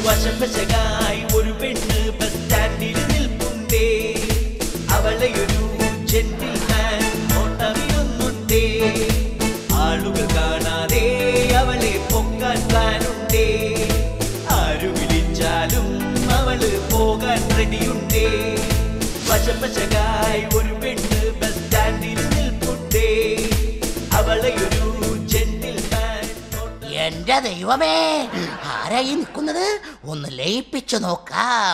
വശം വശകായി ഒരു പെണ്ണ് ബസ് സ്റ്റാൻഡിൽ നിൽപ്പുണ്ടേ അവളെ ഒരു ജെന്റിൽമാൻ നോട്ടറിയുന്നുണ്ടേ ആളുകൾ കാണാതെ അവളെ പൊക്കാൻ പ്ലാനുണ്ടേ ആരു വിളിച്ചാലും അവള് പോകാൻ റെഡിയുണ്ടേ വശം വശകായി ഒരു പെണ്ണ് ബസ് സ്റ്റാൻഡിൽ നിൽപ്പുണ്ടേ അവളെ ഒരു ജെന്റിൽമാൻ നോട്ട എന്റെ ദൈവമേ ആരായി നിൽക്കുന്നത് ഒന്ന് ലയിപ്പിച്ചു നോക്കാം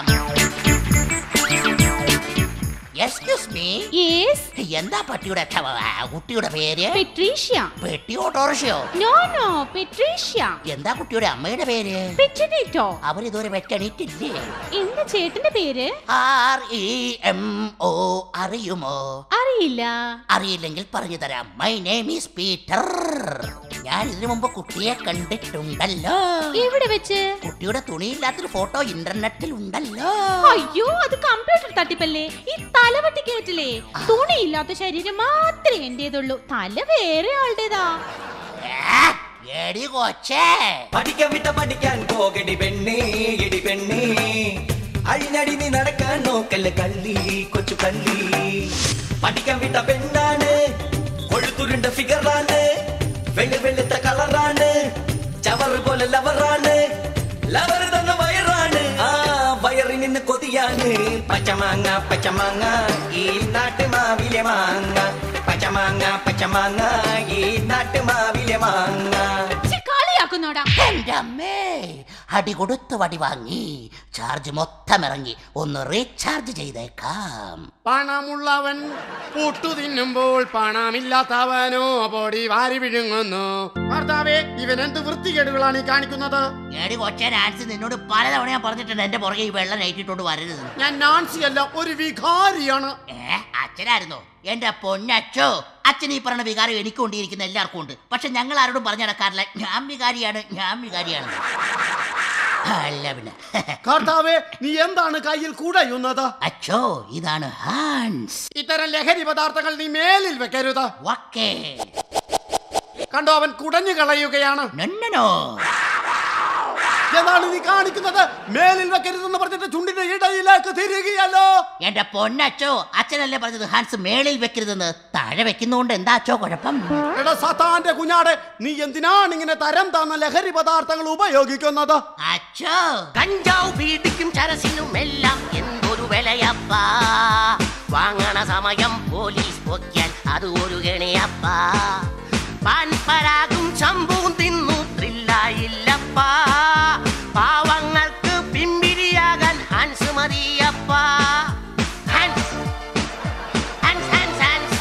എക്സ്ക്യൂസ് മീ യെസ് എന്താ പട്ടിയുടെ ക്ഷ- ആ, കുട്ടിയുടെ പേര് പെട്രീഷ്യ പെട്ടി ഓട്ടോറിക്ഷയോ നോ നോ പെട്രീഷ്യ എന്താ കുട്ടിയുടെ അമ്മയുടെ പേര് പെറ്റിനേറ്റോ അവരിതുവരെ വെച്ചണിട്ടില്ലേ എന്താ ചേട്ടന്റെ പേര് ആർ ഇ എം ഒ അറിയുമോ അറിയില്ല അറിയില്ലെങ്കിൽ പറഞ്ഞു തരാം മൈ നെയിം ഈസ് പീറ്റർ ഞാൻ ഇതിനു മുമ്പ് കുട്ടിയെ കണ്ടിട്ടുണ്ടല്ലോ എവിടെ വെച്ച് കുട്ടിയുടെ തുണിയില്ലാത്തൊരു ഫോട്ടോ ഇന്റർനെറ്റിൽ ഉണ്ടല്ലോ അയ്യോ അത് കമ്പ്യൂട്ടർ തട്ടിപ്പല്ലേ ഈ തലവട്ടി കേട്ടില്ലേ തുണിയില്ലാത്ത ശരീരം മാത്രമേ എന്റേതുള്ളൂ തല വേറെ ആളുടേതാ ഏ, എടി കൊച്ചേ പഠിക്കാൻ വിട്ട പഠിക്കാൻ പോകടി പെണ്ണേ എടി പെണ്ണേ അഴിഞ്ഞടി നീ നടക്കാൻ നോക്കല്ല കള്ളി കൊച്ചു കള്ളി പഠിക്കാൻ വിട്ട പെണ്ണാണ് കൊഴുത്തുരുണ്ട ഫിഗറാണ് വെള്ളി വെളുത്ത കളറാണ് ചവറ് പോലെ ലവറാണ് ലവർ തന്ന വയറാണ് ആ വയറിൽ നിന്ന് കൊതിയാണ് പച്ചമാങ്ങ പച്ചമാങ്ങ ഈ നാട്ടു മാവിലെ മാങ്ങ പച്ചമാങ്ങ പച്ചമാങ്ങ ഈ നാട്ടു മാവിലെ മാങ്ങ ഛെ, കളിയാക്കുന്നോടാ എന്റെ അമ്മേ അടി കൊടുത്ത് വടി വാങ്ങി ചാർജ് മൊത്തം ഇറങ്ങി ഒന്ന് റീചാർജ് ചെയ്തേക്കാം പണമുള്ളവൻ പുട്ടു തിന്നുമ്പോൾ പണമില്ലാത്തവനോ പൊടി വാരി വിഴുങ്ങുന്നു ഭർത്താവേ ഇവൻ എന്ത് വൃത്തികേടുകളാണ് ഈ കാണിക്കുന്നത് എടി കൊച്ചേ നാൻസി നിന്നോട് പലതവണ ഞാൻ പറഞ്ഞിട്ടുണ്ട് എന്റെ പുറകെ ഈ വെള്ളം നയിട്ടിട്ടോണ്ട് വരരുത് ഞാൻ നാൻസി അല്ല ഒരു വികാരിയാണ് ഏ അച്ഛനായിരുന്നോ എന്റെ പൊന്നച്ചോ അച്ഛൻ ഈ പറഞ്ഞ വികാരം എനിക്ക് കൊണ്ടിരിക്കുന്ന എല്ലാവർക്കും ഉണ്ട് പക്ഷെ ഞങ്ങൾ ആരോടും പറഞ്ഞു നടക്കാറില്ല ഞാൻ വികാരിയാണ് ഞാൻ വികാരിയാണ് അല്ല പിന്നെ കർത്താവേ നീ എന്താണ് കയ്യിൽ കുടയുന്നത് അച്ചോ ഇതാണ് ഹാൻസ് ഇത്തരം ലഹരി പദാർത്ഥങ്ങൾ നീ മേലിൽ വെക്കരുത് ഓക്കേ കണ്ടോ അവൻ കുടഞ്ഞു കളയുകയാണ് നന്നനോ എന്താണ് നീ കാണിക്കുന്നത് മേലിൽ വെക്കരുതെന്ന് പറഞ്ഞിട്ട് ചുണ്ടിന്റെ ഇടയിലേക്ക് തിരികെയല്ലോ എന്റെ പൊന്നച്ചോ അച്ഛനല്ലേ പറഞ്ഞത് ഹാൻസ് മേളിൽ വെക്കരുതെന്ന് താഴെ വെക്കുന്നോണ്ട് എന്താ അച്ചോ കുഴപ്പം എടാ സത്താന്റെ കുഞ്ഞാടെ നീ എന്തിനാണ് ഇങ്ങനെ തരം താന്ന ലഹരി പദാർത്ഥങ്ങൾ ഉപയോഗിക്കുന്നത് അച്ചോ കഞ്ചാവ് പീഡിക്കും ചരസിനും എല്ലാം എന്തൊരു വിലയപ്പാ വാങ്ങണ സമയം പോലീസ് പൊക്കിയാൽ അത് ഒരു ഗണിയപ്പാ പാൻപരാഗും ചമ്പും തിന്നു ത്രില്ലായില്ലപ്പാ പാവങ്ങൾക്ക് പിമ്പിരിയാകാൻ ഹാൻസ് മതിയപ്പാ Hans Hans Hans Hans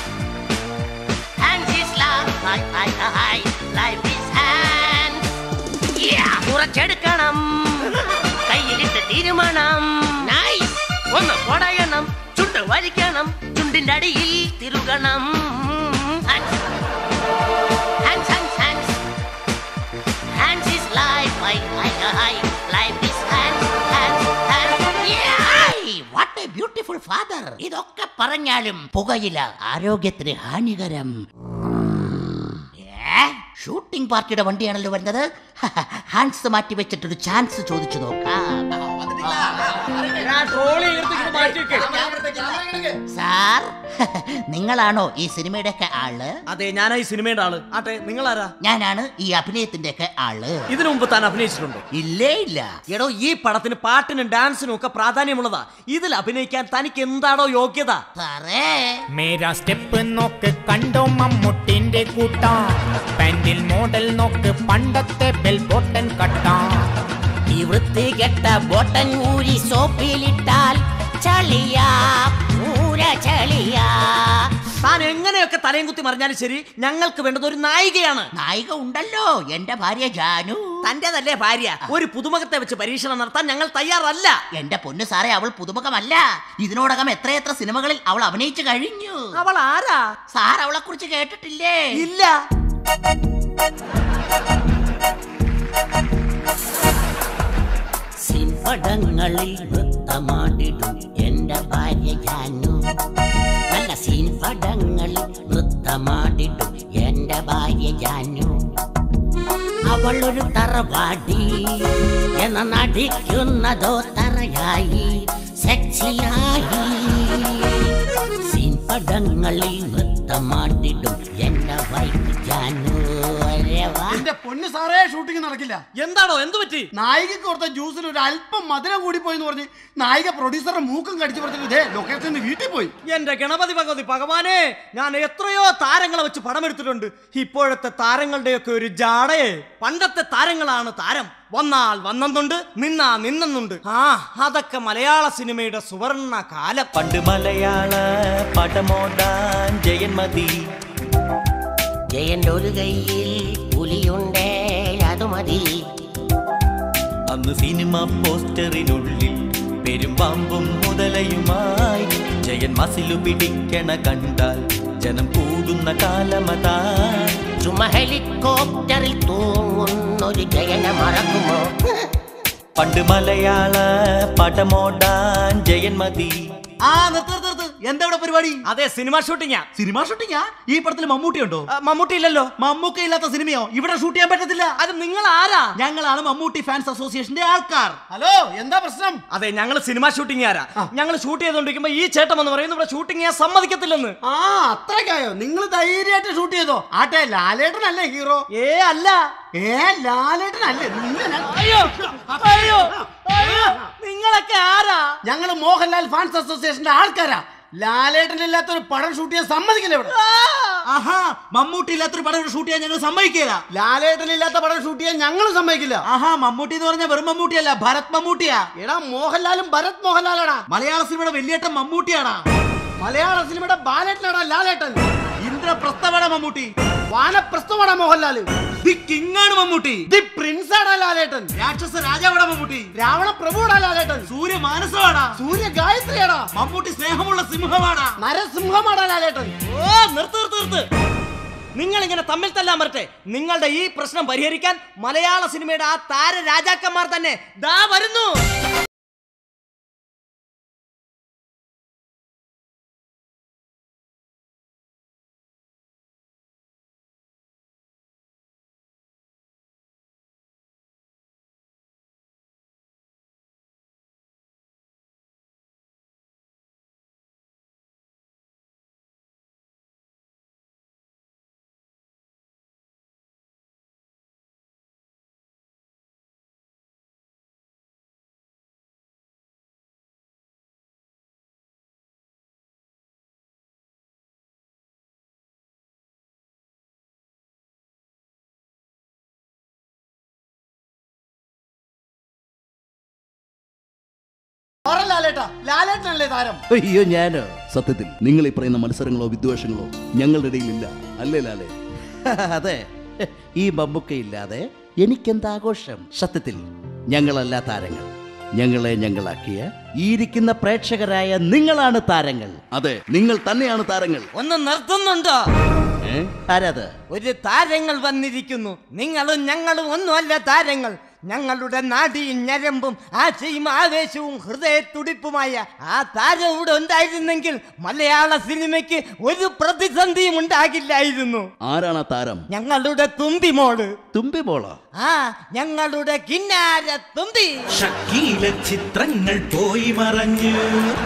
Hans is love. Hi, hi, hi. Life is hands. Yeah, കുറച്ചെടുക്കണം കയ്യിലിട്ട് തീരുമാനം നൈസ് ഒന്ന് പൊടയണം ചുണ്ട് വലിക്കണം ചുണ്ടിന്റെ അടിയിൽ തിരുകണം Hands. Hands, hands, hands. Hands is life. Hi, hi, hi. Life is hands, hands, hands. Yeah! What a beautiful father. ഇതൊക്കെ പറഞ്ഞാലും പുകയില ആരോഗ്യത്തിന് ഹാനികരം ഏ? ഷൂട്ടിംഗ് പാർട്ടിയുടെ വണ്ടിയാണല്ലോ വരുന്നത് ഹാൻഡ്സ് മാറ്റി വെച്ചിട്ടൊരു ചാൻസ് ചോദിച്ചു നോക്കാം സാർ നിങ്ങളാണോ ഈ സിനിമയുടെ ഒക്കെ ആള് അതെ ഞാനാ ഈ സിനിമയുടെ ആള് ആട്ടെ നിങ്ങളാരാ ഞാനാണ് ഈ അഭിനയത്തിന്റെ ഒക്കെ ആള് ഇതിനു മുമ്പ് താൻ അഭിനയിച്ചിട്ടുണ്ടോ ഇല്ലേ ഇല്ല എടോ ഈ പടത്തിന് പാട്ടിനും ഡാൻസിനും ഒക്കെ പ്രാധാന്യമുള്ളതാ ഇതിൽ അഭിനയിക്കാൻ തനിക്ക് എന്താണോ യോഗ്യത സാറേ മേരാ സ്റ്റെപ്പ് നോക്ക് കണ്ടോ മമ്മൂട്ടിന്റെ കൂട്ടാ പാൻറിൽ മോഡൽ നോക്ക് പണ്ടത്തെ ബെൽ ബോട്ടൻ കട്ടാ ഈ വൃത്തി കെട്ട ബോട്ടൻ ഊരി സോപ്പിലിട്ടാൽ ചളിയാ പൂര ചളിയാ താൻ എങ്ങനെയൊക്കെ തലയും കുത്തി മറിഞ്ഞാലും ശരി ഞങ്ങൾക്ക് വേണ്ടത് ഒരു നായികയാണ് നായിക ഉണ്ടല്ലോ എന്റെ ഭാര്യ ജാനു തന്റേതല്ലേ ഭാര്യ ഒരു പുതുമുഖത്തെ വെച്ച് പരീക്ഷണം നടത്താൻ ഞങ്ങൾ തയ്യാറല്ല എന്റെ പൊന്നു സാറേ അവൾ പുതുമുഖമല്ല ഇതിനോടകം എത്രയെത്ര സിനിമകളിൽ അവൾ അഭിനയിച്ചു കഴിഞ്ഞു അവൾ ആരാ സാർ അവളെ കുറിച്ച് കേട്ടിട്ടില്ലേ ഇല്ല സിൻപടങ്ങളിൽ നൃത്തമാടിടും എന്റെ ഭാര്യ ജാനു നല്ല സിൻപടങ്ങളിൽ നൃത്തമാടിടും എന്റെ ഭാര്യ ജാനു അവളൊരു തറവാടി എന്ന നടിക്കുന്നതോ തറയായി സെക്സിയായി സീൻ പടങ്ങളിൽ നൃത്തമാട്ടിടും എന്റെ വൈഫ് ജാനു അരവാ എന്റെ പൊന്ന് സാറേ ഷൂട്ടിംഗ് നടക്കില്ല എന്താണോ എന്തു പറ്റി നായികക്ക് കൊടുത്ത ജ്യൂസിൽ ഒരു അല്പം മധുരം കൂടി പോയി എന്ന് പറഞ്ഞ് നായിക പ്രൊഡ്യൂസറുടെ മൂക്കും കടിച്ചു പറഞ്ഞിട്ട് ഇതേ ലൊക്കേഷനിൽ വീട്ടിൽ പോയി എന്റെ ഗണപതി ഭഗവതി ഭഗവാനെ ഞാൻ എത്രയോ താരങ്ങളെ വെച്ച് പടമെടുത്തിട്ടുണ്ട് ഇപ്പോഴത്തെ താരങ്ങളുടെയൊക്കെ ഒരു ജാടയെ പണ്ടത്തെ താരങ്ങളാണ് താരം വന്നാൽ വന്നെന്നുണ്ട് നിന്നാ നിന്നെന്നുണ്ട് ആ അതൊക്കെ മലയാള സിനിമയുടെ സുവർണ കാലം പണ്ട് മലയാള പടമോടാൻ ജയന്മതി ജയന്റെ ഒരു കയ്യിൽ പുലിയുണ്ടേ അത് മതി അന്ന് സിനിമ പോസ്റ്ററിനുള്ളിൽ പെരുമ്പാമ്പും മുതലയുമായി ജയൻ മസിലു പിടിക്കണ കണ്ടാൽ ജനം കൂടുന്ന കാലമതാ ചുമ ഹെലികോപ്റ്ററിൽ തൂങ്ങുന്നൊരു ജയനെ മറക്കുമോ പണ്ട് മലയാള പടമോടാൻ ജയന്മതി ആ നിർത്ത് നിർത്ത് നിർത്ത് എന്താ ഇവിടെ പരിപാടി അതെ സിനിമ ഷൂട്ടിങ്ങാ സിനിമ ഷൂട്ടിങ്ങാ ഈ പടത്തിൽ മമ്മൂട്ടി ഉണ്ടോ ആ, മമ്മൂട്ടി ഇല്ലല്ലോ മമ്മൂക്ക ഇല്ലാത്ത സിനിമയോ ഇവിടെ ഷൂട്ട് ചെയ്യാൻ പറ്റത്തില്ല അത് നിങ്ങൾ ആരാ ഞങ്ങളാണ് മമ്മൂട്ടി ഫാൻസ് അസോസിയേഷന്റെ ആൾക്കാർ ഹലോ എന്താ പ്രശ്നം അതെ ഞങ്ങൾ സിനിമ ഷൂട്ടിംഗ് ആരാ ഞങ്ങൾ ഷൂട്ട് ചെയ്തോണ്ടിരിക്കുമ്പോ ഈ ചേട്ടൻ എന്ന് പറയുന്നത് ഇവിടെ ഷൂട്ടിംഗ് ചെയ്യാൻ സമ്മതിക്കത്തില്ലെന്ന് ആ അത്രയ്ക്കായോ നിങ്ങൾ ധൈര്യമായിട്ട് ഷൂട്ട് ചെയ്തോ ആട്ടെ ലാലേട്ടനല്ലേ ഹീറോ ഏ അല്ല ഏ ലാലേട്ടനല്ലേ നിങ്ങൾ അയ്യോ അയ്യോ അയ്യോ നിങ്ങളൊക്കെ ആരാ ഞങ്ങള് മോഹൻലാൽ ഫാൻസ് അസോസിയേഷന്റെ ആൾക്കാരാ ലാലേട്ടനില്ലാത്ത ഒരു പടം ഷൂട്ട് ചെയ്യാൻ സമ്മതിക്കില്ല ഇവിടെ ആഹാ മമ്മൂട്ടി ഇല്ലാത്തൊരു പടം ഷൂട്ട് ചെയ്യാൻ ഞങ്ങൾ സമ്മതിക്കില്ല ലാലേട്ടനില്ലാത്ത പടം ഷൂട്ട് ചെയ്യാൻ ഞങ്ങൾ സമ്മതിക്കില്ല ആഹാ മമ്മൂട്ടി എന്ന് പറഞ്ഞ വെറും മമ്മൂട്ടിയല്ല ഭരത് മമ്മൂട്ടിയാ എടാ മോഹൻലാലും ഭരത് മോഹൻലാലാടാ മലയാള സിനിമയുടെ വലിയേട്ടൻ മമ്മൂട്ടിയാടാ മലയാള സിനിമയുടെ ബാലേട്ടനാടാ ലാലേട്ടൻ ഇന്ദ്രപ്രസ്ഥമാണ് മമ്മൂട്ടി വാനപ്രസ്ഥമാടാ മോഹൻലാല് ദി കിങ് ആണ് മമ്മൂട്ടി ദി പ്രിൻസ് ആടാ ലാലേട്ടൻ രാക്ഷസ രാജാവാണ് മമ്മൂട്ടി രാവണ പ്രഭുടാ ലാലേട്ടൻ സൂര്യ മാനസമാടാ സൂര്യ ഗായത്രിയാടാ മമ്മൂട്ടി സ്നേഹമുള്ള സിംഹമാടാ നരസിംഹമാടാ ലാലേട്ടൻ ഓ നിർത്ത് നിർത്ത് നിർത്ത് നിങ്ങൾ ഇങ്ങനെ തമ്മിൽ തല്ലാൻ വരട്ടെ നിങ്ങളുടെ ഈ പ്രശ്നം പരിഹരിക്കാൻ മലയാള സിനിമയുടെ ആ താര രാജാക്കന്മാർ തന്നെ ദാ വരുന്നു പറ ലാലേട്ടാ ലാലേട്ടനല്ലേ താരം അയ്യോ ഞാനോ സത്യത്തിൽ നിങ്ങൾ ഈ പറയുന്ന മത്സരങ്ങളോ വിദ്വേഷങ്ങളോ ഞങ്ങളുടെ ഇടയിലില്ല അല്ലേ ലാലേ അതെ ഈ മമ്മൂക്കയില്ലാതെ എനിക്കെന്താഘോഷം സത്യത്തിൽ ഞങ്ങളല്ല താരങ്ങൾ ഞങ്ങളെ ഞങ്ങളാക്കിയ ഈ ഇരിക്കുന്ന പ്രേക്ഷകരായ നിങ്ങളാണ് താരങ്ങൾ അതെ നിങ്ങൾ തന്നെയാണ് താരങ്ങൾ ഒന്ന് നിർത്തുന്നുണ്ടോ ഏ? ആരാത് ഒരു താരങ്ങൾ വന്നിരിക്കുന്നു നിങ്ങളും ഞങ്ങളും ഒന്നുമല്ല താരങ്ങൾ ഞങ്ങളുടെ നാടിയും ഞരമ്പും ആശയും ആവേശവും ഹൃദയത്തുടിപ്പുമായ ആ താരം ഇവിടെ ഉണ്ടായിരുന്നെങ്കിൽ മലയാള സിനിമയ്ക്ക് ഒരു പ്രതിസന്ധിയും ഉണ്ടാകില്ലായിരുന്നു ആരാണ് ആ താരം ഞങ്ങളുടെ തുമ്പി മോള് തുമ്പി മോളോ ആ ഞങ്ങളുടെ കിന്നാര തുമ്പി ഷക്കീല ചിത്രങ്ങൾ പോയി മറഞ്ഞു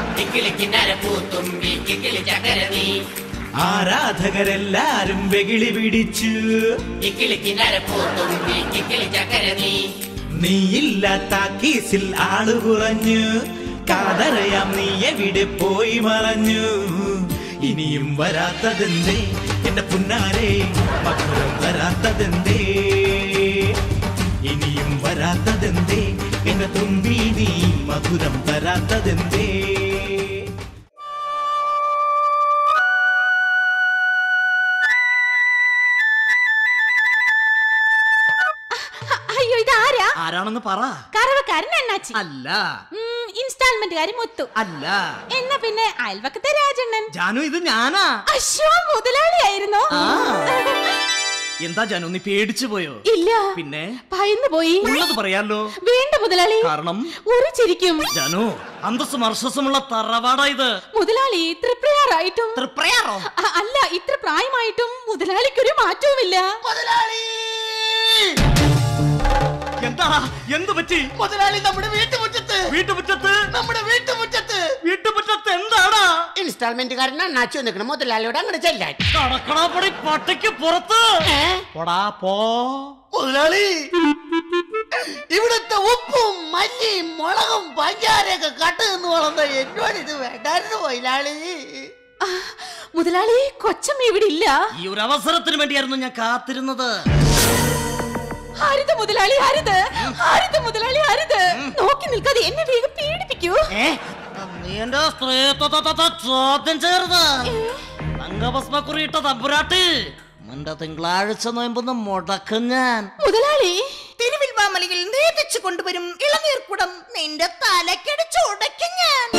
ആരാധകരെല്ലാരും വെകിളി പിടിച്ചു നീയില്ലാത്ത കേസിൽ ആള് കുറഞ്ഞു കാതറയാം നീ എവിടെ പോയി മറഞ്ഞു ഇനിയും വരാത്തതെന്തേ എന്റെ പുന്നാരെ മധുരം വരാത്തതെന്തേ ഇനിയും വരാത്തതെന്തേ എന്റെ തുമ്പി നീ മധുരം തരാത്തതെന്തേ അയ്യോ ഇതാരാ ആരാണെന്ന് പറ കറവക്കാരൻ അണ്ണാച്ചി അല്ല ഇൻസ്റ്റാൾമെന്റുകാരി മുത്തു അല്ല എന്നാ പിന്നെ അയൽവക്കത്തെ രാജണ്ണൻ ജാനു ഇത് ഞാനാ അശ്വ മുതലാളിയായിരുന്നോ ആ. എന്താ ജാനു നീ പേടിച്ചു പോയോ ഇല്ല പിന്നെ ഭയന്നു പോയി ഉള്ളത് പറയാലോ വേണ്ട മുതലാളി കാരണം ഉറിച്ചിരിക്കും ജാനു അന്തസ്സും അർശസ്സുമുള്ള തറവാടാ ഇത് മുതലാളി തൃപ്രയാറായിട്ടും തൃപ്രയാറോ അ- അല്ല ഇത്ര പ്രായമായിട്ടും മുതലാളിക്കൊരു മാറ്റവുമില്ല മുതലാളി എന്ത് പറ്റി മുതലാളി നമ്മുടെ വീട്ടുമുറ്റത്ത് വീട്ടുമുറ്റത്ത് നമ്മുടെ വീട്ടുമുറ്റത്ത് വീട്ടുമുറ്റത്ത് എന്താടാ ഇൻസ്റ്റാൾമെന്റുകാരൻ അണ്ണാച്ചു നിൽക്കണം മുതലാളിയോട് അങ്ങോട്ട് ചെല്ലാൻ കടക്കണാപ്പടി പട്ടിക്ക് പുറത്ത് പോടാ പോ മുതലാളി ഇവിടുത്തെ ഉപ്പും മല്ലിയും മുളകും പഞ്ചാരയൊക്കെ കട്ട് നിന്ന് വളർന്ന എന്നോട് ഇത് വേണ്ടായിരുന്നു മുതലാളി മുതലാളി കൊച്ചമ്മ ഇവിടെ ഇല്ല ഈ ഒരു അവസരത്തിന് വേണ്ടിയായിരുന്നു ഞാൻ കാത്തിരുന്നത് ഹരിത മുതലാളി ഹരിത് ഹരിത മുതലാളി ഹരിത് നോക്കി നിൽക്കാതെ എന്നെ വേഗം പീഡിപ്പിക്കൂ ഏ നീ എന്റെ സ്ത്രീത്വത്തെ ചോദ്യം ചേർന്ന് അംഗഭസ്മക്കുറിയിട്ട തമ്പുരാട്ടി നിന്റെ തിങ്കളാഴ്ച നോയമ്പൊന്ന് മുടക്കും ഞാൻ മുതലാളി തിരുവിൽ മാമലയിൽ നേതിച്ചു കൊണ്ടുവരും ഇളനീർക്കുടം നിന്റെ തലക്കടിച്ച് ഉടയ്ക്കും ഞാൻ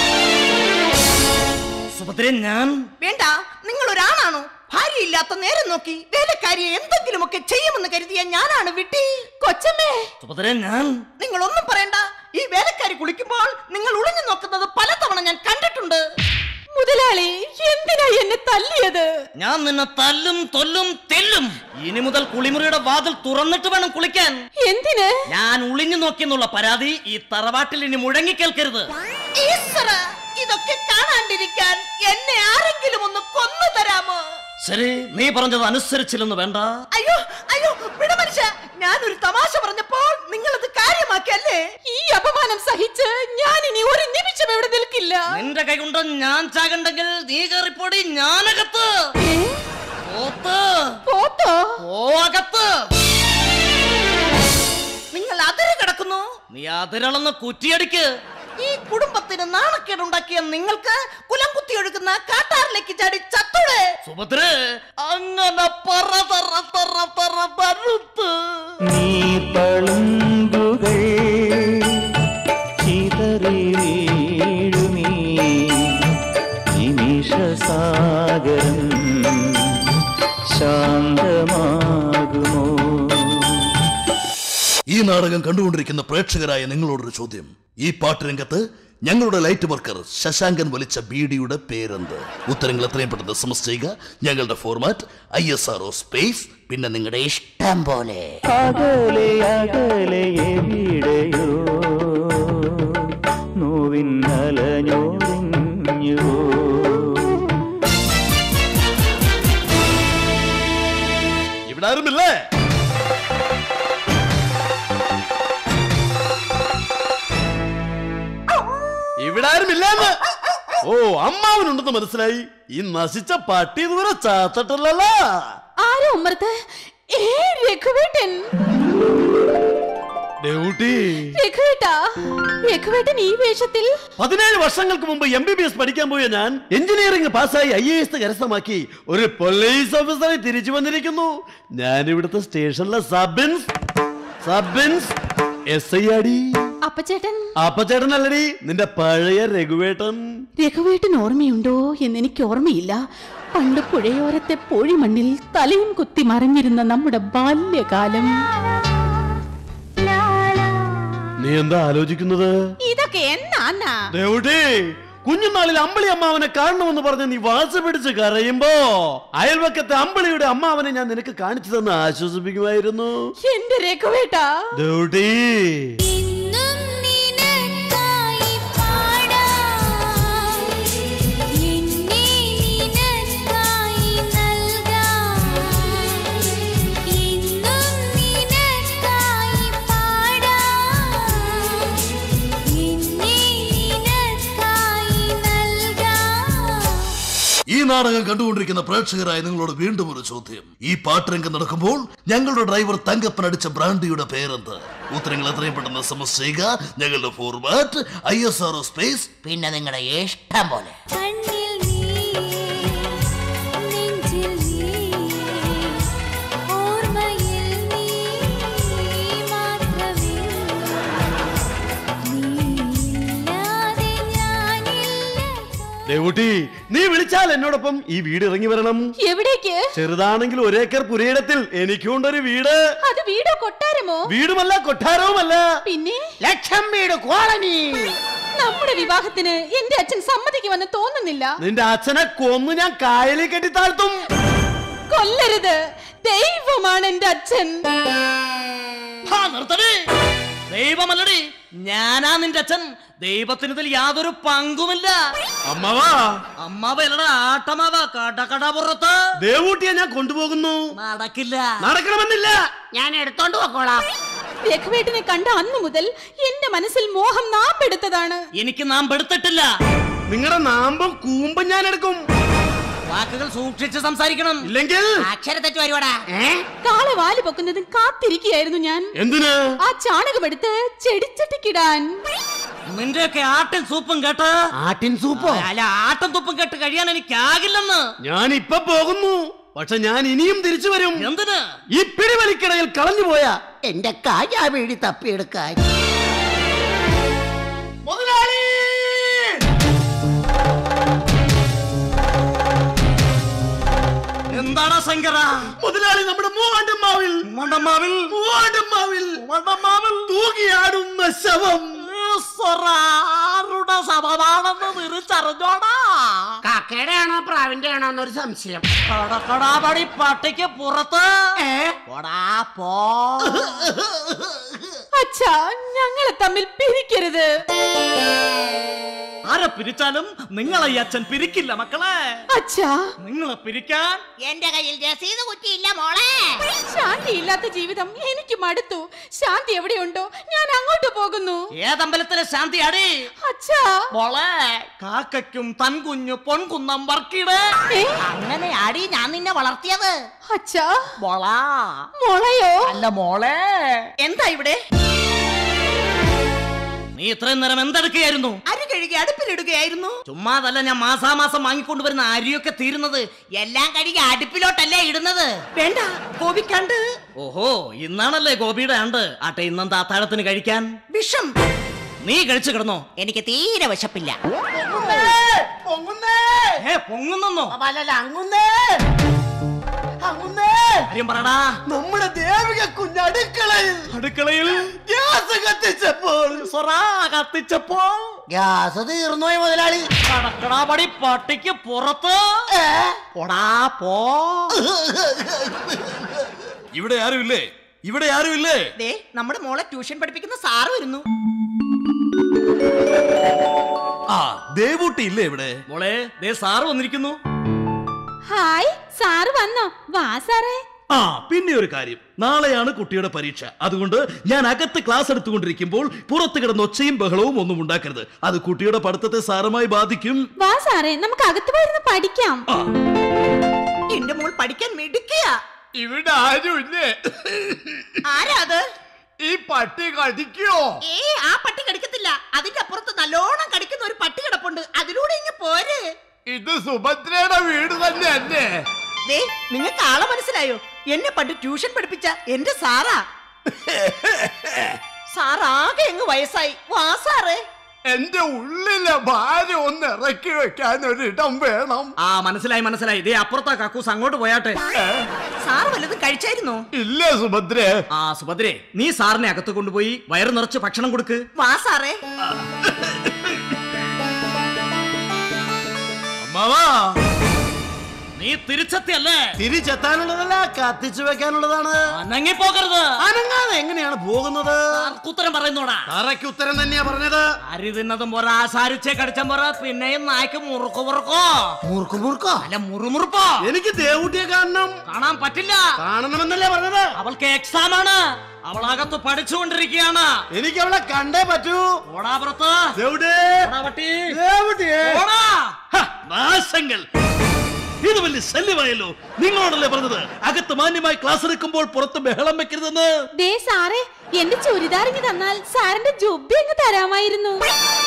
സുഭദ്ര ഞാൻ വേണ്ട നിങ്ങൾ ഒരാണാണോ ഭാര്യയില്ലാത്ത നേരം നോക്കി വേലക്കാരിയെ എന്തെങ്കിലുമൊക്കെ ചെയ്യുമെന്ന് കരുതിയ ഞാനാണ് വിട്ടി കൊച്ചമ്മേ സുഭദ്ര ഞാൻ നിങ്ങൾ ഒന്നും പറയണ്ട ഈ വേലക്കാരി കുളിക്കുമ്പോൾ നിങ്ങൾ ഒളിഞ്ഞു നോക്കുന്നത് പലതവണ ഞാൻ കണ്ടിട്ടുണ്ട് മുതലാളി എന്തിനാ എന്നെ തല്ലിയത് ഞാൻ നിന്നെ തല്ലും കൊല്ലും തെല്ലും ഇനി മുതൽ കുളിമുറിയുടെ വാതിൽ തുറന്നിട്ട് വേണം കുളിക്കാൻ എന്തിന് ഞാൻ ഒളിഞ്ഞു നോക്കിയെന്നുള്ള പരാതി ഈ തറവാട്ടിൽ ഇനി മുഴങ്ങിക്കേൾക്കരുത് ഈശ്വര ഇതൊക്കെ കാണാണ്ടിരിക്കാൻ എന്നെ ആരെങ്കിലും ഒന്ന് കൊന്നു തരാമോ ശരി നീ പറഞ്ഞത് അനുസരിച്ചില്ലെന്ന് വേണ്ട അയ്യോ അയ്യോ വിട മനുഷ്യ ഞാനൊരു തമാശ പറഞ്ഞപ്പോൾ നിങ്ങൾ അത് കാര്യമാക്കിയല്ലേ ഈ അപമാനം സഹിച്ച് ഞാൻ ഇനി ഒരു നിമിഷം ഇവിടെ നിൽക്കില്ല നിന്റെ കൈ കൊണ്ട് ഞാൻ ചാകണ്ടെങ്കിൽ നീ കയറിപ്പോടി ഞാനകത്ത് പോത്ത് പോത്തോ ഓ അകത്ത് നിങ്ങൾ അതിര് കിടക്കുന്നു നീ അതിരളന്ന് കുറ്റിയടിക്ക് ഈ കുടുംബത്തിന് നാണക്കേടുണ്ടാക്കിയ നിങ്ങൾക്ക് കുലം കുത്തി ഒഴുകുന്ന കാട്ടാറിലേക്ക് ചാടി ചത്തൂടെ സുഭദ്ര അങ്ങനെ പറ തറ തറ തറ തരുത്ത് നീ പളുങ്കുകൾ ചിതറി വീഴുമീ നിമിഷസാഗരം ശാന്തമാകുമോ ഈ നാടകം കണ്ടുകൊണ്ടിരിക്കുന്ന പ്രേക്ഷകരായ നിങ്ങളോടൊരു ചോദ്യം ഈ പാട്ടുരംഗത്ത് ഞങ്ങളുടെ ലൈറ്റ് വർക്കർ ശശാങ്കൻ വലിച്ച ബീഡിയുടെ പേരെന്ത് ഉത്തരങ്ങൾ എത്രയും പെട്ടെന്ന് സമസ് ചെയ്യുക ഞങ്ങളുടെ format I S R O space പിന്നെ നിങ്ങളുടെ ഇഷ്ടം പോലെ അകലെ അകലെ എവിടെയോ നോവിൻ അലഞ്ഞോറിഞ്ഞുവോ ഇവിടെ ആരുമില്ലേ ഇവിടെ ആരുമില്ലെന്ന് ഓ അമ്മാവനുണ്ടെന്ന് മനസ്സിലായി ഈ നശിച്ച പട്ടി ഇതുവരെ ചാത്തട്ടല്ലോ ആരാ ഉമ്മർത്ത് ഏ രഘുവേട്ടൻ ഡ്യൂട്ടി രഘുവേട്ടാ രഘുവേട്ടൻ ഈ വേഷത്തിൽ പതിനേഴ് വർഷങ്ങൾക്ക് മുമ്പ് എം ബി ബി എസ് പഠിക്കാൻ പോയ ഞാൻ എഞ്ചിനീയറിംഗ് പാസ്സായി ഐ എ എസ് കരസ്ഥമാക്കി ഒരു പോലീസ് ഓഫീസറായി തിരിച്ചു വന്നിരിക്കുന്നു ഞാൻ ഇവിടുത്തെ സ്റ്റേഷനിലെ സബിൻസ് സബിൻസ് എസ് ഐ ആടി അപ്പച്ചേട്ടൻ അപ്പച്ചേട്ടനല്ലടി നിന്റെ പഴയ രഘുവേട്ടൻ രഘുവേട്ടൻ ഓർമ്മയുണ്ടോ എന്ന് എനിക്ക് ഓർമ്മയില്ല പണ്ട് പുഴയോരത്തെ പൊഴിമണ്ണിൽ തലയും കുത്തി മറിഞ്ഞിരുന്ന നമ്മുടെ ബാല്യകാലം നീ എന്താ ആലോചിക്കുന്നത് ഇതൊക്കെ എന്നാ ദേവുട്ടി കുഞ്ഞുനാളിൽ അമ്പിളി അമ്മാവനെ കാണണമെന്ന് പറഞ്ഞ് നീ വാശ പിടിച്ച് കരയുമ്പോ അയൽവക്കത്തെ അമ്പിളിയുടെ അമ്മാവനെ ഞാൻ നിനക്ക് കാണിച്ചു തന്ന് ആശ്വസിപ്പിക്കുമായിരുന്നു എന്റെ രഘുവേട്ടാ ദേവുട്ടി ഇന്നും നിനക്കായി പാടാം എന്നെ നിനക്കായി നൽകാം ഇന്നും നിനക്കായി പാടാം എന്നെ നിനക്കായി നൽകാം ഈ നാടകം കണ്ടുകൊണ്ടിരിക്കുന്ന പ്രേക്ഷകരായ നിങ്ങളോട് വീണ്ടും ഒരു ചോദ്യം ഈ പാട്ടുരംഗം നടക്കുമ്പോൾ ഞങ്ങളുടെ ഡ്രൈവർ തങ്കപ്പൻ അടിച്ച ബ്രാൻഡിയുടെ പേരെന്ത് ഉത്തരങ്ങൾ എത്രയും പെട്ടെന്ന് സമസ് ചെയ്യുക ഞങ്ങളുടെ format I S R space പിന്നെ നിങ്ങളുടെ ഇഷ്ടം പോലെ കണ്ണിൽ നീ നെഞ്ചിൽ നീ ഓർമ്മയിൽ നീ മാത്രമേ നീയില്ലാതെ ഞാനില്ല ദേവുട്ടി നീ വിളിച്ചാൽ എന്നോടൊപ്പം ഈ വീട് ഇറങ്ങി വരണം എവിടേക്ക് ചെറുതാണെങ്കിൽ ഒരേക്കർ പുരയിടത്തിൽ എനിക്കുണ്ടൊരു വീട് അത് വീടോ കൊട്ടാരമോ വീടുമല്ല കൊട്ടാരവുമല്ല പിന്നെ ലക്ഷം വീട് കോളനി നമ്മുടെ വിവാഹത്തിന് എന്റെ അച്ഛൻ സമ്മതിക്കുമെന്ന് തോന്നുന്നില്ല നിന്റെ അച്ഛനെ കൊന്നു ഞാൻ കായലിൽ കെട്ടി താഴ്ത്തും കൊല്ലരുത് ദൈവമാണ് എന്റെ അച്ഛൻ നിർത്തണേ ദൈവമല്ലടി ഞാനാ നിന്റെ അച്ഛൻ ദൈവത്തിന് ഇതിൽ യാതൊരു പങ്കുമില്ല അമ്മവാ അമ്മാവല്ലടാ ആട്ടമാവ കടകട പുറത്ത് ദേവൂട്ടിയെ ഞാൻ കൊണ്ടുപോകുന്നു നടക്കില്ല നടക്കണമെന്നില്ല ഞാൻ എടുത്തോണ്ട് പോക്കോളാം രഘുവേട്ടനെ കണ്ട അന്നു മുതൽ എന്റെ മനസ്സിൽ മോഹം നാമ്പെടുത്തതാണ് എനിക്ക് നാം പെടുത്തിട്ടില്ല നിങ്ങളുടെ നാമ്പും കൂമ്പും ഞാൻ എടുക്കും വാക്കുകൾ സൂക്ഷിച്ച് സംസാരിക്കണം ഇല്ലെങ്കിൽ അക്ഷരത്തെറ്റ് വരുവാടാ കാളെ വാല് പൊക്കുന്നതും കാത്തിരിക്കുകയായിരുന്നു ഞാൻ എന്തിന് ആ ചാണകമെടുത്ത് ചെടിച്ചട്ടിക്കിടാൻ നിന്റെയൊക്കെ ആട്ടിൻ സൂപ്പും കേട്ട് ആട്ടിൻ സൂപ്പോ അല്ല ആട്ടും തുപ്പും കേട്ട് കഴിയാൻ എനിക്കാകില്ലെന്ന് ഞാൻ ഇപ്പൊ പോകുന്നു പക്ഷെ ഞാൻ ഇനിയും തിരിച്ചു വരും എന്തിന് ഈ പിടിവലിക്കിടയിൽ കളഞ്ഞു പോയ എന്റെ കായാ വീടി തപ്പിയെടുക്കാൻ മുതലാളി എന്താടാ ശങ്കര മുതലാളി നമ്മുടെ മൂവാണ്ടമ്മാവിൽ മണ്ടമാവിൽ മൂവാണ്ടമ്മാവിൽ മണ്ടമാവിൽ തൂകിയാടുന്ന ശവം ആരുടെ സഭമാണെന്ന് തിരിച്ചറിഞ്ഞോടാ കാക്കയുടെ ആണോ പ്രാവിന്റെ ആണോ എന്നൊരു സംശയം കടക്കടാപടി പട്ടിക്ക് പുറത്ത് പോടാ പോ അച്ഛാ ഞങ്ങളെ തമ്മിൽ പിരിക്കരുത് ആരെ പിരിച്ചാലും നിങ്ങളെ ഈ അച്ഛൻ പിരിക്കില്ല മക്കളെ അച്ഛാ നിങ്ങളെ പിരിക്കാൻ എന്റെ കയ്യിൽ രസീത് കുറ്റിയില്ല മോളെ ശാന്തിയില്ലാത്ത ജീവിതം എനിക്ക് മടുത്തു ശാന്തി എവിടെയുണ്ടോ ഞാൻ അങ്ങോട്ട് പോകുന്നു ഏതമ്പലത്തിലെ ശാന്തി അടി അച്ഛാ മോളെ കാക്കയ്ക്കും തൻകുഞ്ഞു പൊൻകുന്നം വർക്കിട് ഏ? അങ്ങനെ ആടി ഞാൻ നിന്നെ വളർത്തിയത് അച്ഛാ മോളാ മോളയോ അല്ല മോളെ എന്താ ഇവിടെ നീ ഇത്രയും നേരം എന്തെടുക്കുകയായിരുന്നു അരി കഴുകി അടുപ്പിലിടുകയായിരുന്നു ചുമ്മാതല്ല ഞാൻ മാസാമാസം വാങ്ങിക്കൊണ്ടുവരുന്ന അരിയൊക്കെ തീരുന്നത് എല്ലാം കഴുകി അടുപ്പിലോട്ടല്ലേ ഇടുന്നത് വേണ്ട കോപിക്കാണ്ട് ഓഹോ ഇന്നാണല്ലേ ഗോപിയുടെ ആണ്ട് ആട്ടെ ഇന്നെന്താ അത്താഴത്തിന് കഴിക്കാൻ വിഷം നീ കഴിച്ചു കിടന്നോ എനിക്ക് തീരെ വിശപ്പില്ല പൊങ്ങുന്നേ ഏ പൊങ്ങുന്നോ അല്ല അങ്ങുന്നേ അങ്ങുന്നേ കാര്യം പറടാ നമ്മുടെ ദേവിക കുഞ്ഞടുക്കളയിൽ അടുക്കളയിൽ ഗ്യാസ് കത്തിച്ചപ്പോൾ സൊറാ കത്തിച്ചപ്പോ ഗ്യാസ് തീർന്നുപോയി മുതലാളി കടക്കടാപടി പട്ടിക്ക് പുറത്ത് പോടാ പോ ഇവിടെ ആരുമില്ലേ ഇവിടെ ആരുമില്ലേ ദേ നമ്മുടെ മോളെ ട്യൂഷൻ പഠിപ്പിക്കുന്ന സാറ് വരുന്നു ആ ദേവൂട്ടി ഇല്ലേ ഇവിടെ മോളെ ദേ സാറ് വന്നിരിക്കുന്നു ഹായ് സാറ് വന്നോ വാ സാറേ ആ പിന്നെ ഒരു കാര്യം നാളെയാണ് കുട്ടിയുടെ പരീക്ഷ അതുകൊണ്ട് ഞാൻ അകത്ത് ക്ലാസ് എടുത്തുകൊണ്ടിരിക്കുമ്പോൾ പുറത്ത് കിടന്ന് ഒച്ചയും ബഹളവും ഒന്നും ഉണ്ടാക്കരുത് അത് കുട്ടിയുടെ പഠിത്തത്തെ സാരമായി ബാധിക്കും വാ സാറേ നമുക്ക് അകത്ത് പോയിരുന്ന് പഠിക്കാം ആ, എന്റെ മോൾ പഠിക്കാൻ മിടുക്കിയ ഇവിടെ ആരുമില്ലേ ആരാ അത് ഈ പട്ടി കടിക്കോ ഏ ആ പട്ടി കടിക്കത്തില്ല അതിന്റെ അപ്പുറത്ത് നല്ലോണം കടിക്കുന്ന ഒരു പട്ടി കിടപ്പുണ്ട് അതിലൂടെ ഇങ്ങ് പോര് ഇത് സുഭദ്രയുടെ വീട് തന്നെ അല്ലേ ദേ നിങ്ങൾക്ക് ആളെ മനസ്സിലായോ എന്നെ പണ്ട് ട്യൂഷൻ പഠിപ്പിച്ച എന്റെ സാറാ സാർ ആകെ അങ്ങ് വയസ്സായി വാ സാറേ എന്റെ ഉള്ളിലെ ഭാര്യ ഒന്ന് ഇറക്കി വെക്കാൻ ഒരിടം വേണം ആ മനസ്സിലായി മനസ്സിലായി ദേ അപ്പുറത്താ കക്കൂസ് അങ്ങോട്ട് പോയാട്ടെ സാർ വല്ലതും കഴിച്ചായിരുന്നോ ഇല്ല സുഭദ്രേ ആ സുഭദ്രേ നീ സാറിനെ അകത്ത് കൊണ്ടുപോയി വയറ് നിറച്ച് ഭക്ഷണം കൊടുക്ക് വാ സാറേ അമ്മാവാ നീ തിരിച്ചെത്തിയല്ലേ തിരിച്ചെത്താനുള്ളതല്ല കത്തിച്ചു വെക്കാനുള്ളതാണ് അനങ്ങി പോകരുത് അനങ്ങാതെ എങ്ങനെയാണ് പോകുന്നത് ഉത്തരം പറയുന്നോടാ തറയ്ക്ക് ഉത്തരം തന്നെയാ പറഞ്ഞത് അരി തിന്നതും പോരാ സാരിച്ചേ കടിച്ചാൻ പോരാ പിന്നെയും നായ്ക്ക് മുറുക്കു മുറുക്കോ മുറുക്കു മുറുക്കോ അല്ല മുറുമുറുപ്പോ എനിക്ക് ദേവൂട്ടിയെ കാണണം കാണാൻ പറ്റില്ല കാണണമെന്നല്ലേ പറഞ്ഞത് അവൾക്ക് എക്സാം ആണ് അവൾ അകത്ത് പഠിച്ചുകൊണ്ടിരിക്കുകയാണ് എനിക്ക് അവളെ കണ്ടേ പറ്റൂ ഓടാ പുറത്ത് ദേവുടേ ഓടാ പട്ടി ദേവുട്ടിയെ ഓടാ ഹ, നാശങ്ങൾ ഇത് വലിയ ശല്യമായല്ലോ നിങ്ങളോടല്ലേ പറഞ്ഞത് അകത്ത് മാന്യമായി ക്ലാസ് എടുക്കുമ്പോൾ പുറത്ത് ബഹളം വെക്കരുതെന്ന് ദേ സാറേ എന്റെ ചുരിദാർ ഇങ്ങ് തന്നാൽ സാറിന്റെ ജുബ്ബി അങ്ങ് തരാമായിരുന്നു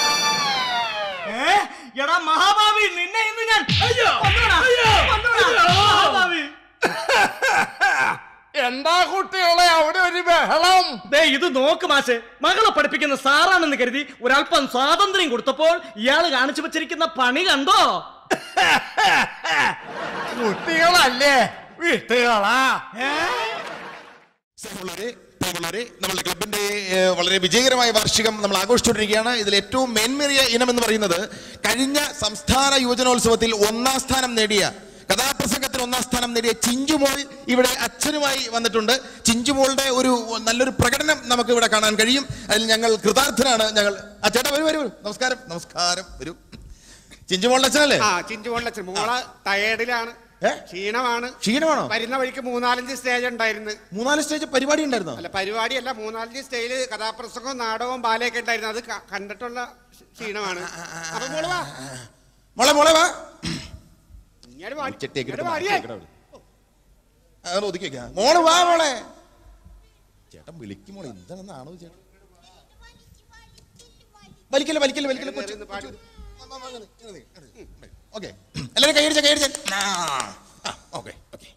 ഏ? എടാ മഹാഭാവി നിന്നെ ഇന്ന് ഞാൻ കൊന്നുകളാ. കൊന്നുകളാ. മഹാഭാവി. എന്താ കുട്ടികളെ അവിടെ ഒരു ബഹളം ദേ ഇത് നോക്ക് മാഷെ മകളെ പഠിപ്പിക്കുന്ന സാറാണെന്ന് കരുതി ഒരല്പം സ്വാതന്ത്ര്യം കൊടുത്തപ്പോൾ ഇയാള് കാണിച്ചു വെച്ചിരിക്കുന്ന പണി കണ്ടോ കുട്ടികളല്ലേ വിട്ടുകളാ സ്നേഹമുള്ളവരെ പ്രിയമുള്ളവരെ നമ്മുടെ ക്ലബിന്റെ ഏഹ്, വളരെ വിജയകരമായ വാർഷികം നമ്മൾ ആഘോഷിച്ചുകൊണ്ടിരിക്കുകയാണ് ഇതിൽ ഏറ്റവും മേന്മേറിയ ഇനം എന്ന് പറയുന്നത് കഴിഞ്ഞ സംസ്ഥാന യുവജനോത്സവത്തിൽ ഒന്നാം സ്ഥാനം നേടിയ കഥാപ്രസംഗത്തിന് ഒന്നാം സ്ഥാനം നേടിയ ചിഞ്ചുമോൾ ഇവിടെ അച്ഛനുമായി വന്നിട്ടുണ്ട് ചിഞ്ചുമോളുടെ ഒരു നല്ലൊരു പ്രകടനം നമുക്ക് ഇവിടെ കാണാൻ കഴിയും അതിൽ ഞങ്ങൾ കൃതാർത്ഥനാണ് ഞങ്ങൾ ആ ചേട്ടാ വരൂ വരൂ നമസ്കാരം നമസ്കാരം വരൂ ചിഞ്ചുമോളുടെ അച്ഛനല്ലേ ആ ചിഞ്ചുകൊണ്ടച്ഛൻ മോളെ ടയേർഡിലാണ് ക്ഷീണമാണ് ക്ഷീണമാണോ വരുന്ന വഴിക്ക് മൂന്നാലഞ്ച് സ്റ്റേജ് ഉണ്ടായിരുന്നു മൂന്നാല് സ്റ്റേജ് പരിപാടി ഉണ്ടായിരുന്നോ അല്ല പരിപാടിയല്ല മൂന്നാലഞ്ച് സ്റ്റേജില് കഥാപ്രസംഗവും നാടകവും ബാലയൊക്കെ ഉണ്ടായിരുന്നു അത് ക- കണ്ടിട്ടുള്ള ക്ഷീണമാണ് അപ്പൊ മോള് വാ മോളെ മോളെ വാ ഇങ്ങോട്ട് വാ. ചെട്ടിയൊക്കെ ഇങ്ങോട്ട് എടുത്ത് വാടിയേ. മാറ്റി വെക്കണം അവിടെ. അങ്ങനെ ഒതുക്കി വെക്കാം മോള് വാ മോളെ ചേട്ടൻ വിളിക്കും മോളെ എന്താണെന്നാണോ ചേട്ടൻ വലിക്കല്ലേ വലിക്കല്ലേ വലിക്കല്ലേ കൊച്ചു ഓക്കെ എല്ലാവരും കൈയടിച്ച കൈയടിച്ച ഓക്കെ ഓക്കെ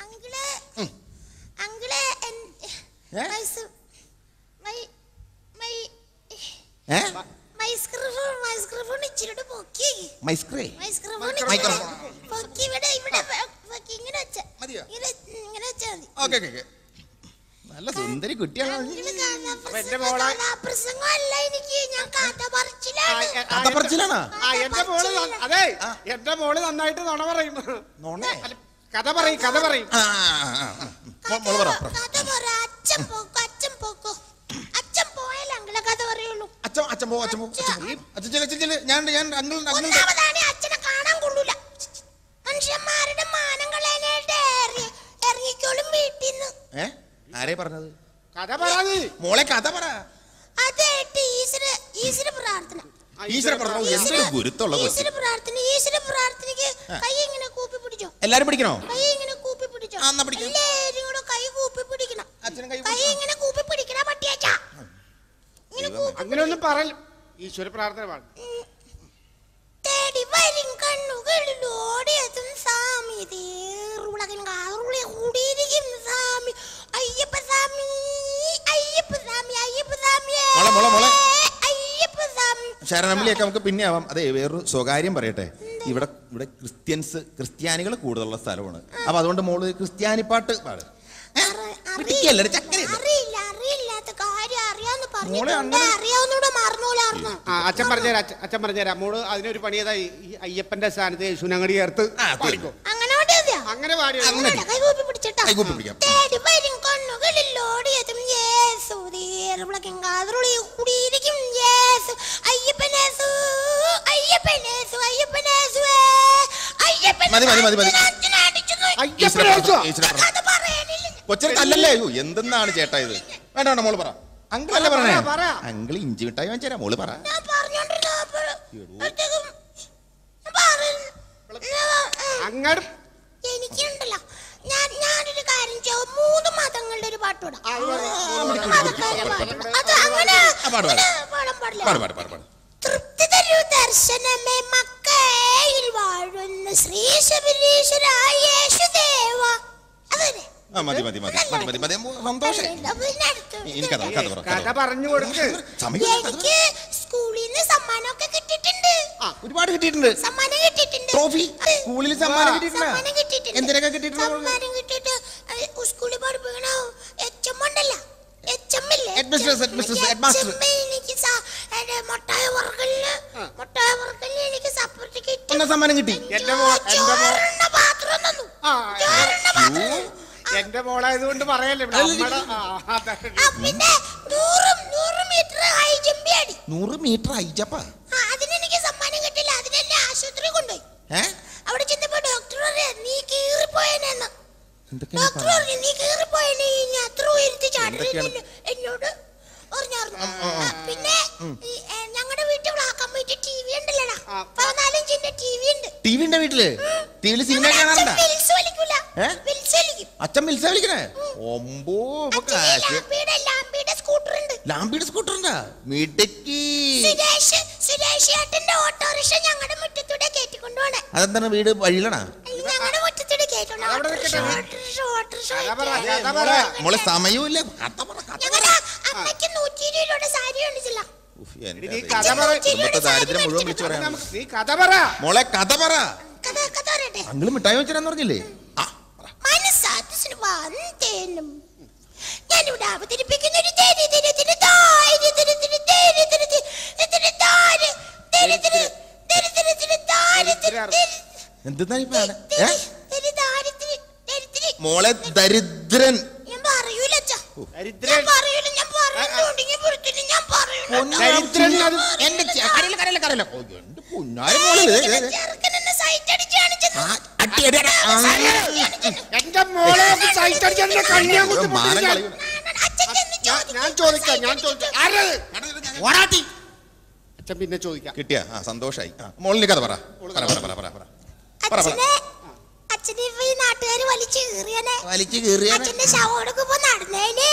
അങ്കിള് എൻ- ഏ? മൈസൂർ- മൈ- മൈ- ഏ മൈസ്ക്രോഫോൺ മൈസ്ക്രോഫോൺ ഇച്ചിരിയുടെ പൊക്കി മൈസ്ക്രേ മൈസ്ക്രോഫോൺ മൈക്രോഫോൺ. ഇച്ചിരി പൊക്കി ഇവിടെ ഇവിടെ പൊക്കി ഇങ്ങനെ വെച്ച മതിയോ? ഇങ്ങനെ ഇങ്ങനെ വെച്ചാ മതി ഓക്കെ ഓക്കെ ഓക്കെ നല്ല സുന്ദരി കുട്ടിയാണ് അങ്കിള് എന്റെ മോളെ കഥാപ്രസംഗമല്ല എനിക്ക് ഞാൻ കഥ പറച്ചിലാണ് കഥ പറച്ചിലാണോ ആ എന്റെ മോള് ന- അതെ എന്റെ മോള് നന്നായിട്ട് നുണ പറയും നോണേ അല്ല, കഥ പറയും കഥ പറയും ആ ആ, ആ, ആ. മോ- മോള് പറ പറ. കഥ പറ അച്ഛൻ പോക്കോ അച്ഛൻ പോക്കോ അച്ഛൻ പോയാലേ അങ്കിളെ കഥ പറയുള്ളൂ അച്ഛൻ അച്ഛൻ പോ അച്ഛൻ പോ അച്ഛൻ പോ. അച്ഛൻ ചെല്ല്, അച്ഛൻ ചെല്ല്. ഞാൻ ഞാൻ അങ്കിൾ അങ്കിൾ ഒന്നാമതാണ് അച്ഛനെ കാണാൻ കൊള്ളൂല മനുഷ്യന്മാരുടെ മാനം കളയാനായിട്ട് ഇറങ്ങി- ഇറങ്ങിക്കോളും വീട്ടിൽ നിന്ന് ഏ ആരെ പറഞ്ഞത് കഥ പറയാ മോളെ കഥ പറ അതായിട്ട് ഈശ്വര ഈശ്വര പ്രാർത്ഥന ഈശ്വര പറഞ്ഞു എന്തൊരു ഗുരുത്തുള്ള കൊച്ചു ഈശ്വര പ്രാർത്ഥന ഈശ്വര പ്രാർത്ഥനയ്ക്ക് ആ. കൈ ഇങ്ങനെ കൂപ്പി പിടിച്ചോ എല്ലാരും പിടിക്കണോ കൈ ഇങ്ങനെ കൂപ്പി പിടിച്ചോ ആ, എന്നാ പിടിക്കാം. എല്ലാരും കൂടെ കൈ കൂപ്പി പിടിക്കണം അച്ഛനും കൈ കൈ ഇങ്ങനെ കൂപ്പി പിടിക്കണ പട്ടിയാച്ചാ അങ്ങനെ ഒന്നും പറയല്ല ഈശ്വര പ്രാർത്ഥന പാടും തേടി വരും കണ്ണുകളിൽ ഓടിയതും സാമി തേറുളകൻ കാറുളെ കൂടിയിരിക്കും സാമി അയ്യപ്പ സാമി അയ്യപ്പ സാമി അയ്യപ്പ സാമിയേ മോളെ മോളെ മോളെ അയ്യപ്പ സാമി ശരണമ്മിളിയൊക്കെ നമുക്ക് പിന്നെ ആവാം അതെ വേറൊരു സ്വകാര്യം പറയട്ടെ ഇവിടെ ഇവിടെ ക്രിസ്ത്യൻസ് ക്രിസ്ത്യാനികൾ കൂടുതലുള്ള സ്ഥലമാണ് അപ്പൊ അതുകൊണ്ട് മോള് ക്രിസ്ത്യാനി പാട്ട് പാട് പിടിക്കല്ലേ, ഒരു ചക്കര ഇല്ല. അറിയില്ല അറിയില്ലാത്ത കാര്യം അറിയാന്ന് മോളെ പറഞ്ഞിട്ടുണ്ട് അങ്ങനെ- അറിയാവുന്നൂടെ മറന്നൂലാർന്നു ആ അച്ഛൻ പറഞ്ഞുതരാം അച്ഛൻ- അച്ഛൻ പറഞ്ഞുതരാം മോള് അതിനൊരു പണി ചെയ്താ ഈ അയ്യപ്പന്റെ സ്ഥാനത്ത് യേശുനങ്ങടി ചേർത്ത് പാടിക്കോ അങ്ങനെ പാടിയതാ അങ്ങനെ പാടിയോ അങ്ങനെ കൈകൂപ്പി പിടിച്ചിട്ടാ കൈകൂപ്പി പിടിക്കാം. തേടി വരും കണ്ണുകളിൽ ഓടിയതും യേസു തേറുളകൻ കാറുളെ കൂടിയിരിക്കും യേസു അയ്യപ്പനേസു അയ്യപ്പനേസു അയ്യപ്പനേസുവേ അയ്യപ്പൻ മതി മതി മതി മതി ഈശ്വര പ്രാർത്ഥന, ഈശ്വര പ്രാർത്ഥന. അത് പറയാനില്ല കൊച്ചിനെ തല്ലല്ലേ അയ്യോ എന്തെന്നാണ് ചേട്ടാ ഇത് വേണ്ട വേണ്ട മോള് പറ അങ്കിൾ അല്ലേ പറഞ്ഞേ പറ, പറ. അങ്കിൾ ഇഞ്ചി മിഠായി വാങ്ങിച്ചാ മോള് പറ ഞാൻ പറഞ്ഞോണ്ടിരുന്നപ്പോഴത്തേക്കും പറഞ്ഞു അങ്ങോട്ട് എനിക്കുണ്ടല്ലോ ഞാൻ ഞാനൊരു കാര്യം ചെയ്യും മൂന്ന് മതങ്ങളുടെ ഒരു പാട്ടൂടാ അത് അങ്ങനെ ആ, പാട്, പാട്. അങ്ങനെ പാടാൻ പാടില്ല പാട് പാട് പാട് പാട് തൃപ്തി തരൂ ദർശനമേ മക്കയിൽ വാഴുന്ന ശ്രീ ശബരീശ്വരായ യേശുദേവ അതന്നെ ആ മതി മതി മതി മതി മതി മതി മോ- സന്തോഷം അപ്പൊ പിന്നെ അടുത്തത് ഇനി കഥ കഥ പറ കഥ കഥ പറ. പറഞ്ഞു കൊടുക്ക് സമയം എനിക്ക് സ്കൂളിൽ നിന്ന് സമ്മാനമൊക്കെ കിട്ടിയിട്ടുണ്ട് ഒരുപാട് കിട്ടിയിട്ടുണ്ട് സമ്മാനം കിട്ടിയിട്ടുണ്ട് ട്രോഫി സ്കൂളിൽ സമ്മാനം കിട്ടിയിട്ടുണ്ട് സമ്മാനം കിട്ടിയിട്ടുണ്ട് എന്തിനൊക്കെ കിട്ടിയിട്ടുണ്ട് സമ്മാനം കിട്ടിയിട്ട് അത് സ്കൂളിൽ പഠിപ്പിക്കണ എച്ച് എം ഉണ്ടല്ലോ എച്ച് എം ഇല്ലേ Headmistress, headmistress, headmaster. എനിക്ക് സ- എന്റെ മുട്ടായ വർക്കലിന് മുട്ടായ വർക്കലിന് എനിക്ക് സർട്ടിഫിക്കറ്റ് ഒന്നാം സമ്മാനം കിട്ടി എന്റെ മോ എന്റെ മോ ചോറുണ്ണ പാത്രം തന്നു ആ, ചോറുണ്ണ പാത്രം എന്റെ മോളായതുകൊണ്ട് പറയല്ലേ ഇവിടെ അമ്മയുടെ ആ, അതെ. ആ, പിന്നെ നൂറ് നൂറ് മീറ്റർ ഹൈ ജമ്പ് ആടി നൂറ് മീറ്റർ അയച്ചപ്പ ആ, അതിനെനിക്ക് സമ്മാനം കിട്ടില്ല അതിനെന്നെ ആശുപത്രി കൊണ്ടുപോയി ഏ അവിടെ ചെന്നപ്പോ ഡോക്ടർ പറയാ നീ കീറിപ്പോയെന്ന് എന്തൊക്കെയാണ് ഡോക്ടർ പറഞ്ഞു നീ കീറിപ്പോയനെ ഇനി അത്ര ഉയരത്തി ചാടരുതെന്ന് എന്നോട് പറഞ്ഞായിരുന്നു ആ, പിന്നെ ഞങ്ങളുടെ വീട്ടിൽ black and white T V ഉണ്ടല്ലോടാ പതിനാലഞ്ചിന്റെ ടി വി ഉണ്ട് ടി വിന്റെ വീട്ടില് ടി വിയിൽ സിനിമ ഞങ്ങളുടെ അച്ഛൻ കാണാറുണ്ടാ വിൽസ് വലിക്കൂല ഏ? വിൽസ് വലിക്കും അച്ഛൻ വിളിച്ച വിളിക്കണേ ഒമ്പോ ഇപ്പൊ അച്ഛന് കാശ് ലാംബിയുടെ ലാംബിയുടെ സ്കൂട്ടർ ഉണ്ട് ലാംബിയുടെ സ്കൂട്ടർ ഉണ്ടാ മിടുക്കി സുരേഷ് സുരേഷ് ചേട്ടന്റെ ഓട്ടോറിക്ഷ ഞങ്ങളുടെ മുറ്റത്തൂടെ കയറ്റിക്കൊണ്ടുപോണേ അതെന്താണ് വീട് വഴിയിലണാ ഞങ്ങളുടെ മുറ്റത്തൂടെ കയറ്റുള്ളൂ ഓട്ടോറിക്ഷ ഓട്ടോറിക്ഷ ഓട്ടോറിക്ഷ കഥ പറ മോളെ സമയമില്ല കഥ പറ കഥ ഞങ്ങളുടെ അമ്മയ്ക്ക് നൂറ്റി ഇരുപത് രൂപയുടെ സാരി മേടിച്ചില്ല ഉഫ്, എന്റെ നീ ദൈവമേ. കഥ പറ കുടുംബത്തെ ദാരിദ്ര്യം മുഴുവൻ വിളിച്ചു പറയാം നമുക്ക് നീ കഥ പറ മോളെ കഥ പറ കഥ കഥ പറയട്ടെ അങ്കിള് മിഠായി വെച്ചിരാന്ന് പറഞ്ഞില്ലേ ആ മനസ്സാത്തിന് വന്തേനും ഞാനിവിടെ അവതരിപ്പിക്കുന്ന ഒരു ദരിദ്രത്തിന് ദാരിദ്ര്യത്തിന് ദരിദ്രത്തിന് ദാരി ദരിദ്ര ദരിദ്രത്തിന് ദാരിദ്ര്യ എന്തെന്നാ ഈ പാടെ ഏ ദരിദ്ര മോളെ ദരിദ്രൻ ഞാൻ പറയൂല അച്ഛാ ഞാൻ പറയൂല ഞാൻ പറയുന്നുണ്ടെങ്കിൽ പുറത്തില്ല ഞാൻ ദരിദ്രൻ അത് പറയൂല എന്റെ ചെ- കരയില്ല, കരയില്ല, കരയില്ല. ഓ, എന്റെ പൊന്നാര മോളെ ഇത്, ഇത്, ഇത്. ചെറുക്കൻ എന്നെ സൈറ്റ് അടിച്ച് കാണിച്ചത് അടി, അടി, അടി. ആ, എന്റെ മോളെ സൈറ്റ് അടിച്ചാൽ കണ്ണിയാ കുത്തി മാനം പൊട്ടിക്കാൻ. കളയും. ഞാൻ- ഞാൻ ചോദിക്കാം ഞാൻ ചോദിക്കാം ആരത് ഓടാട്ടി. അച്ഛൻ പിന്നെ ചോദിക്കാം കിട്ടിയ ആ സന്തോഷായി ആ, മോളിന് കഥ പറ പറ പറ പറ പറ പറ പറ പറ അച്ഛനെ അച്ഛനെ ഇപ്പൊ ഈ നാട്ടുകാര് വലിച്ചു കീറിയനെ വലിച്ചു കീറിയ അച്ഛന്റെ ശവോടൊക്കെ നടന്നേനെ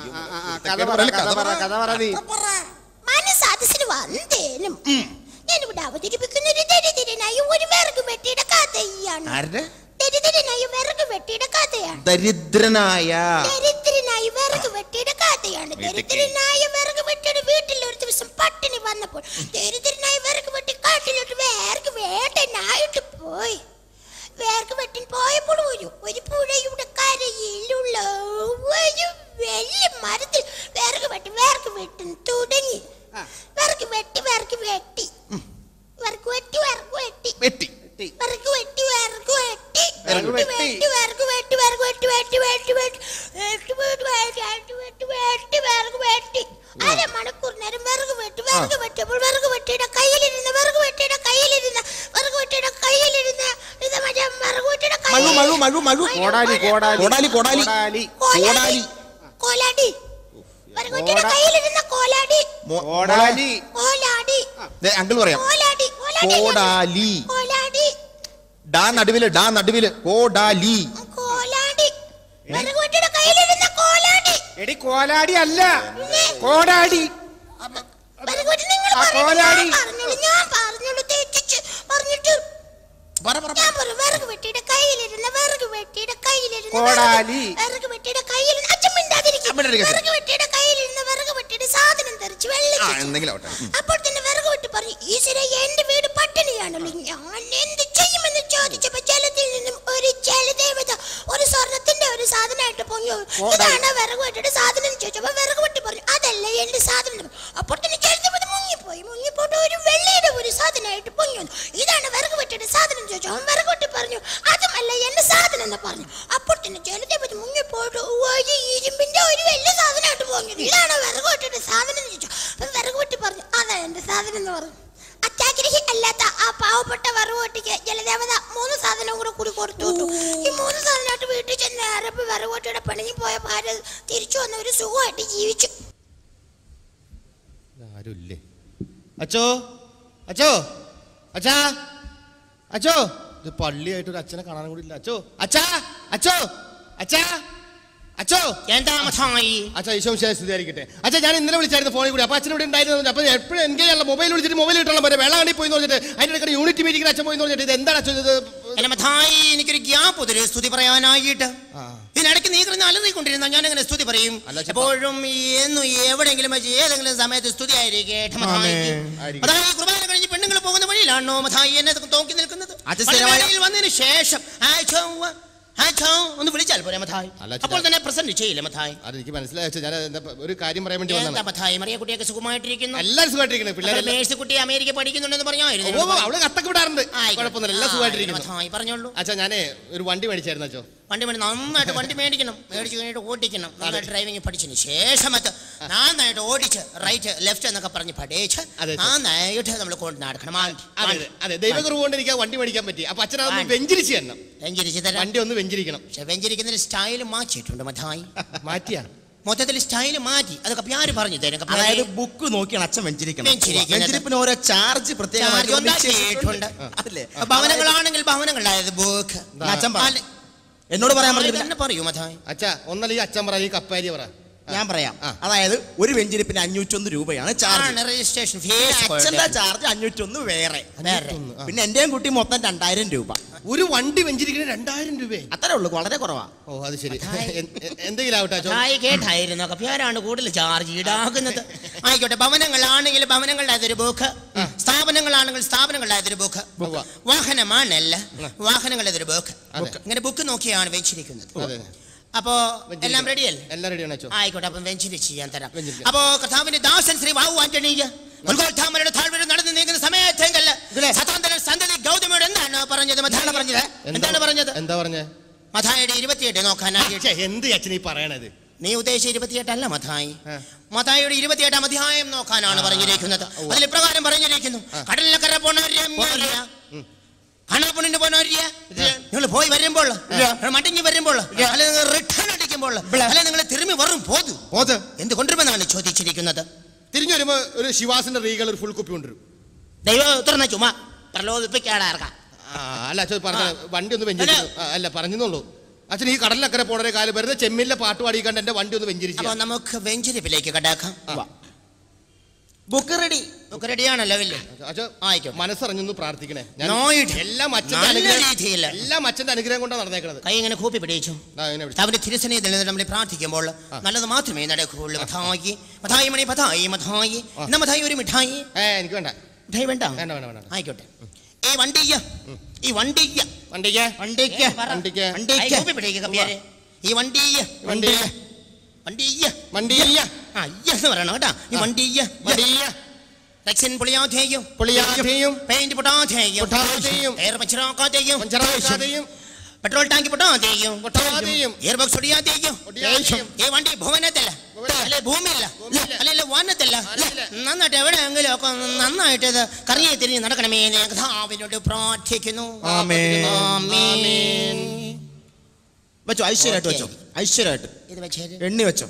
കഥ പറ കഥ പറ കഥ പറ നീ മനസ്സാദസിന് വന്നേനും ഞാനിവിടെ അവതരിപ്പിക്കുന്ന ഒരു ദരിദ്രനായ ഒരു വിറക് വെട്ടിയുടെ കഥയാണ് ആരുടെ ദരിദ്രനായ വിറക് വെട്ടിയുടെ കഥയാണ് ദരിദ്രനായ ദരിദ്രനായ വിറക് വെട്ടിയുടെ കഥയാണ് ദരിദ്രനായ വിറക് വെട്ടിയുടെ വീട്ടിൽ ഒരു ദിവസം പട്ടിണി വന്നപ്പോൾ ദരിദ്രനായ വിറക് വെട്ടി കാട്ടിലോട്ട് വേർക്ക് വേട്ടനായിട്ട് പോയി വേർക്ക് വെട്ടിൻ പോയപ്പോൾ ഒരു ഒരു പുഴയുടെ കരയിലുള്ള ഒരു വലിയ മരത്തിൽ വേർക്ക് വെട്ടി വേർക്ക് വെട്ടും തുടങ്ങി വേർക്ക് വെട്ടി വേർക്ക് വെട്ടി വേർക്ക് വെട്ടി വേർക്ക് വെട്ടി വെട്ടി വിറക് വെട്ടി വിറക് വെട്ടി വിറക് വെട്ടി വെട്ടി. വെട്ടി വിറക് വെട്ടി വിറക് വെട്ടി വെട്ടി വെട്ടി വെട്ടി വെട്ടി വെട്ടി വെട്ടി വെട്ടി വെട്ടി വിറക് വെട്ടി അരമണിക്കൂർ നേരം വിറക് വെട്ടി വിറക് വെട്ടിയപ്പോൾ വിറക് വെട്ടിയുടെ കയ്യിലിരുന്ന വിറക് വെട്ടിയുടെ കയ്യിലിരുന്ന വിറക് വെട്ടിയുടെ കയ്യിലിരുന്ന ഇത് മറ്റേ വിറക് വെട്ടിയുടെ മഴു മഴു മഴു മഴു കോടാലി കോടാലി കോടാലി കോടാലി കോടാലി കോടാലി കോലാടി വിറക് വെട്ടിയുടെ കയ്യിലിരുന്ന കോലാടി മോ- കോടാലി കോലാടി ദേ, അങ്കിൾ പറയാം കോലാടി കോലാടി കോടാലി കോലാടി ഡാ നടുവില് ഡാ നടുവില് കോടാലി കോലാടി വിറക് വെട്ടിയുടെ കയ്യിലിരുന്ന കോലാടി എടി കോലാടി അല്ല കോടാടി വിറക് വെട്ടി നിങ്ങൾ ആ, പറഞ്ഞില്ല, കോലാടി. ഞാൻ പറഞ്ഞുള്ളൂ ഞാൻ പറഞ്ഞുള്ളൂ തെറ്റിച്ച് പറഞ്ഞിട്ട് ഞാൻ പറഞ്ഞു വിറക് വെട്ടിയുടെ കയ്യിലിരുന്ന വിറക് വെട്ടിയുടെ കയ്യിലിരുന്ന കോടാലി. വിറക് വിറക് വെട്ടിയുടെ കയ്യിലിരുന്ന അച്ഛൻ മിണ്ടാതിരിക്കും മിണ്ടാതിരിക്ക്. വിറക് വെട്ടിയുടെ കയ്യിലിരുന്ന വിറക് വെട്ടിയുടെ സാധനം തെറിച്ച് ആ വെള്ളം എന്തെങ്കിലും ആവട്ടെ ഉം. അപ്പോൾ തന്നെ വിറക് വെട്ടി പറഞ്ഞു ഈശ്വര എന്റെ വീട് പട്ടിണിയാണല്ലോ ഞാൻ എന്ത് ചെയ്യുമെന്ന് ചോദിച്ചപ്പോ ജലത്തിൽ നിന്നും ഒരു ജലദേവത ഒരു സ്വർണത്തിന്റെ ഒരു സാധനമായിട്ട് പൊങ്ങി വന്നു. ഇതാണ് വിറക് വെട്ടിയുടെ സാധനം എന്ന് ചോദിച്ചപ്പോ വിറക് വെട്ടി പറഞ്ഞു അതല്ല എന്റെ സാധനം എന്ന് പറഞ്ഞു. അപ്പോൾ തന്നെ ജലദേവത മുങ്ങിപ്പോയി മുങ്ങിപ്പോയിട്ട് ഒരു വെള്ളിയുടെ ഒരു സാധനമായിട്ട് പൊങ്ങി വന്നു ഇതാണ് വിറക് വെട്ടിയുടെ സാധനം എന്ന് ചോദിച്ചു അവൻ വിറക് വെട്ടി പറഞ്ഞു അതുമല്ല എന്റെ സാധനം എന്ന് പറഞ്ഞു അപ്പോൾ തന്നെ ജലദേവത മുങ്ങിപ്പോയിട്ട് ഒരു ഇരുമ്പിന്റെ ഒരു വലിയ സാധനമായിട്ട് പൊങ്ങി വന്നു. ഇതാണ് വിറക് വെട്ടിയുടെ സാധനം എന്ന് ചോദിച്ചു അപ്പൊ വിറക് വെട്ടി പറഞ്ഞു അതാ എന്റെ സാധനം എന്ന് പറഞ്ഞു അത്യാഗ്രഹി അല്ലാത്ത ആ പാവപ്പെട്ട വറവോട്ടിക്ക് ജലദേവത മൂന്ന് സാധനം കൂടെ കൂടി കൊടുത്തു വിട്ടു ഈ മൂന്ന് സാധനമായിട്ട് വീട്ടിൽ ചെന്ന് നേരപ്പ് വറവോട്ടിയുടെ പണിഞ്ഞു പോയ ഭാര്യ തിരിച്ചു വന്ന ഒരു സുഖമായിട്ട് ജീവിച്ചു ആരുമില്ലേ അച്ചോ അച്ചോ അച്ഛാ അച്ചോ ഇത് പള്ളിയായിട്ട് ഒരു അച്ഛനെ കാണാൻ കൂടി ഇല്ല അച്ചോ അച്ഛാ അച്ചോ അച്ഛാ അച്ചോ എന്താ മച്ചായി അച്ഛാ ഈശോ സ്തുതിയായിരിക്കട്ടെ അച്ഛാ ഞാൻ ഇന്നലെ വിളിച്ചായിരുന്നു ഫോണിൽ കൂടി അപ്പൊ അച്ഛൻ ഇവിടെ ഉണ്ടായിരുന്നു അപ്പൊ എപ്പോഴും എനിക്ക് ചെയ്യാനുള്ള മൊബൈൽ വിളിച്ചിട്ട് മൊബൈൽ കിട്ടണം പോലെ വേളാണ്ടി പോയി എന്ന് പറഞ്ഞിട്ട് അതിന്റെ ഇടയ്ക്ക് യൂണിറ്റ് മീറ്റിംഗിൽ അച്ഛൻ പോയി എന്ന് പറഞ്ഞിട്ട് ഇത് എന്താണ് അച്ഛൻ ഇത് അല്ല മഥായി എനിക്കൊരു ഗ്യാപ്പ് തരൂ സ്തുതി പറയാനായിട്ട് ഇതിനിടയ്ക്ക് നീ കിടന്ന് അലറിക്കൊണ്ടിരുന്ന ഞാൻ എങ്ങനെ സ്തുതി പറയും എപ്പോഴും എന്നും എവിടെയെങ്കിലും വെച്ച് ഏതെങ്കിലും സമയത്ത് സ്തുതി ആയിരിക്കട്ടെ മഥായിക്ക്. ആയിരിക്കും. മഥായി കുർബാന കഴിഞ്ഞ് പെണ്ണുങ്ങൾ പോകുന്ന വഴിയിലാണോ മഥായി എന്നെ തോക്കി നിൽക്കുന്നത് അത് സ്ഥിരമായ- പള്ളിവേളയിൽ വന്നതിന് ശേഷം ആച്ചോ, ആച്ചോ ഒന്ന് വിളിച്ചാൽ പോരെ മഥായി അല്ല, അച്ഛാ. അപ്പോൾ തന്നെ പ്രസന്റ് ചെയ്യില്ല മഥായി അത് എനിക്ക് മനസ്സിലായി അച്ഛാ ഞാൻ എന്താ ഒരു കാര്യം പറയാൻ വേണ്ടി എന്താ വന്നതാണ് മഥായി മറിയ കുട്ടിയൊക്കെ സുഖമായിട്ടിരിക്കുന്നു എല്ലാവരും സുഖമായിട്ടിരിക്കുന്നത് പിള്ളേരെ മേഴ്സി കുട്ടി അമേരിക്ക പഠിക്കുന്നുണ്ടെന്ന് ഓ, പറഞ്ഞായിരുന്നു ഓ, അവള് കത്തൊക്കെ വിടാറുണ്ട് കുഴപ്പമൊന്നുമില്ല എല്ലാം സുഖമായിട്ടിരിക്കുന്നു മഥായി പറഞ്ഞോളൂ അച്ഛാ ഞാനേ ഒരു വണ്ടി മേടിച്ചായിരുന്നു അച്ഛോ വണ്ടി വേണം നന്നായിട്ട് വണ്ടി മേടിക്കണം മേടിച്ച് കഴിഞ്ഞിട്ട് ഓടിക്കണം നന്നായിട്ട് ഡ്രൈവിംഗ് പഠിച്ചതിന് ശേഷം അത് നന്നായിട്ട് ഓടിച്ച് റൈറ്റ് ലെഫ്റ്റ് എന്നൊക്കെ പറഞ്ഞ് പഠിച്ച് അതെ, സർ. നന്നായിട്ട് നമ്മൾ കൊണ്ട് നടക്കണം അതെ അതെ, അതെ ദൈവകുറവ് കൊണ്ട് എനിക്ക് ആ വണ്ടി മേടിക്കാൻ പറ്റി അപ്പൊ അച്ഛനതൊന്ന് ആ. വെഞ്ചരിച്ച് തരണം വെഞ്ചരിച്ച് തരാം വണ്ടി ഒന്ന് വെഞ്ചരിക്കണം പക്ഷെ വെഞ്ചരിക്കുന്നതിന് സ്റ്റൈൽ മാറ്റിയിട്ടുണ്ട് മഥായി മാറ്റിയാ മൊത്തത്തിൽ സ്റ്റൈൽ മാറ്റി അതൊക്കെ പ്യാര് പറഞ്ഞു തരും അതായത് ബുക്ക് നോക്കിയാണ് അച്ഛൻ വെഞ്ചരിക്കണം വെഞ്ചരിക്കുന്നത്. വെഞ്ചരിപ്പിന് ഓരോ ചാർജ് പ്രത്യേകമായിട്ട് ചാർജ് നിശ്ചയിച്ചിട്ടുണ്ട്. ഉണ്ടാക്കിയിട്ടുണ്ട്. അതല്ലേ ഭവനങ്ങളാണെങ്കിൽ ഭവനങ്ങളായത് ബുക്ക് അച്ഛൻ പറ എന്നോട് പറയാൻ പറഞ്ഞില്ല തന്നെ പറയൂ മഥായി അച്ഛാ ഒന്നല്ല ഈ അച്ഛൻ പറ ഈ കപ്പാരി പറ ഞാൻ പറയാം അതായത് ഒരു വെഞ്ചരിപ്പിന് അഞ്ഞൂറ്റൊന്ന് രൂപയാണ് ചാർജ് രജിസ്ട്രേഷൻ പിന്നെ അച്ഛന്റെ ചാർജ് അഞ്ഞൂറ്റൊന്ന് വേറെ പിന്നെ എന്റെയും കുട്ടി മൊത്തം രണ്ടായിരം രൂപ ഒരു വണ്ടി വെഞ്ചരിക്കുന്ന രണ്ടായിരം രൂപയെ അത്രേ ഉള്ളൂ വളരെ കുറവാ ഓ അത് ശരി എ- എ- എന്തെങ്കിലും ആവട്ടെ അച്ഛോ ആയി കേട്ടായിരുന്നു കപ്പ്യാരാണ് കൂടുതൽ ചാർജ് ഈടാക്കുന്നത് ആയിക്കോട്ടെ ഭവനങ്ങളാണെങ്കിൽ ഭവനങ്ങളുടെ അതൊരു ബുക്ക് സ്ഥാപനങ്ങളാണെങ്കിൽ സ്ഥാപനങ്ങളുടെ അതൊരു ബുക്ക് വാഹനമാണല്ല വാഹനങ്ങളുടെ അതൊരു ബുക്ക് ഇങ്ങനെ ബുക്ക് നോക്കിയാണ് വെച്ചിരിക്കുന്നത് അതെ അപ്പോ എല്ലാം റെഡിയല്ലേ എല്ലാം റെഡിയാണ് അച്ഛോ ആയിക്കോട്ടെ അപ്പം വെഞ്ചരിച്ച് ചെയ്യാൻ തരാം അപ്പോ കഥാവിന്റെ ദാസൻ ശ്രീ വാവു ആന്റണീയ ഉത്ഗോത്ഥാമരുടെ താഴ്വര നടന്നു നീങ്ങുന്ന സമയത്തെങ്കല്ല സതാന്തര സന്തതി ഗൗതമിയോട് എന്താണ് പറഞ്ഞത് മധാന പറഞ്ഞത് എന്താണ് പറഞ്ഞത് എന്താ പറഞ്ഞേ മഥായിയുടെ ഇരുപത്തിയെട്ട് നോക്കാനായി ഛെ, എന്ത് അച്ഛൻ ഈ പറയണത് നീ ഉദ്ദേശിച്ച ഇരുപത്തിയെട്ടല്ല മഥായി മഥായിയുടെ ഇരുപത്തിയെട്ടാം അധ്യായം നോക്കാനാണ് പറഞ്ഞിരിക്കുന്നത് അതിൽ ഇപ്രകാരം പറഞ്ഞിരിക്കുന്നു കടലിലക്കര പോണവരെ കാണാപ്പൊണ്ണിന് പോണവരിയ നിങ്ങൾ പോയി വരുമ്പോൾ മടങ്ങി വരുമ്പോൾ അല്ലെ നിങ്ങൾ റിട്ടേൺ അടിക്കുമ്പോൾ അല്ലെ നിങ്ങൾ തിരുമ്പി വരും പോതു പോത് എന്ത് കൊണ്ടുവരുമെന്നാണ് ചോദിച്ചിരിക്കുന്നത് തിരിഞ്ഞു വരുമ്പോ ഒരു ശിവാസിന്റെ റീകൾ ഒരു ഫുൾ കുപ്പി കൊണ്ടുവരും ദൈവം തുറന്ന ചുമ പ്രലോഭിപ്പിക്കാടാർക്കാം ആ, അല്ല അച്ഛൻ പറഞ്ഞ വണ്ടി ഒന്ന് വെഞ്ചരിച്ചു അല്ല പറഞ്ഞെന്നുള്ളൂ അച്ഛൻ ഈ കടലിലക്കരെ പോണൊരു കാലം വെറുതെ ചെമ്മിലെ പാട്ട് പാടിക്കണ്ട് എന്റെ വണ്ടി ഒന്ന് വെഞ്ചരിച്ചു അപ്പൊ നമുക്ക് വെഞ്ചരിപ്പിലേക്ക് കടാക്കാം ബുക്ക് റെഡി ബുക്ക് റെഡിയാണല്ലോ ഇല്ലേ ആയിക്കോട്ടെ മനസ്സറിഞ്ഞൊന്ന് പ്രാർത്ഥിക്കണേ ഞാൻ നോയിട്ട് എല്ലാം അച്ഛന്റെ നല്ല അനുഗ്രഹം രീതിയിൽ. എല്ലാം അച്ഛന്റെ അനുഗ്രഹം കൊണ്ടാണ് നടന്നേക്കണത് കൈ ഇങ്ങനെ കൂപ്പി പിടിച്ചു അവന്റെ തിരുസനയിൽ നിന്ന് നമ്മൾ പ്രാർത്ഥിക്കുമ്പോൾ നല്ലത് മാത്രമേ നടക്കുകയുള്ളൂ മഥായി മഥായി മണി പഥായി മഥായി എന്നാ മഥായി ഒരു മിഠായി എനിക്ക് വേണ്ട മിഠായി വേണ്ട വേണ്ട വേണ്ട വേണ്ട ആയിക്കോട്ടെ ഈ വണ്ടിയ്യ ഈ വണ്ടിയ്യ വണ്ടിക്ക് വണ്ടിക്ക് വണ്ടിക്ക് വണ്ടിക്ക് കൂപ്പി പിടിക്കുക കപ്പിയാരെ ഈ വണ്ടിയ്യ വണ്ടിയ്യ വണ്ടിയ്യ വണ്ടിയ്യ ആ ഇയ്യ എന്ന് പറയണം കേട്ടാ ഈ വണ്ടിയ്യ വണ്ടിയ്യ റെക്സിൻ പൊളിയാതെയും പൊളിയാതെയും പെയിന്റ് പൊട്ടാതെയും പൊട്ടാതെയും എയർ പഞ്ചറാക്കാതെയും പഞ്ചറാക്കാതെയും പെട്രോൾ ടാങ്ക് പൊട്ടാതെയും പൊട്ടാതെയും എയർ ബോക്സ് ഒടിയാതെയും ഒടിയാതെയും ഈ വണ്ടി ഭുവനത്തില്ല അല്ലെ ഭൂമിയില്ല അല്ലെ വാനത്തില്ല നന്നായിട്ട് എവിടെയെങ്കിലും ഒക്കെ നന്നായിട്ട് ഇത് കറങ്ങി തിരിഞ്ഞ് നടക്കണമേ എന്ന് കഥാവിനോട് പ്രാർത്ഥിക്കുന്നു ആമേൻ. ആമേൻ. വെച്ചോ ഐശ്വര്യമായിട്ട് വെച്ചോ ഐശ്വര്യമായിട്ട് ഇത് വെച്ചേര് എണ്ണി വെച്ചോ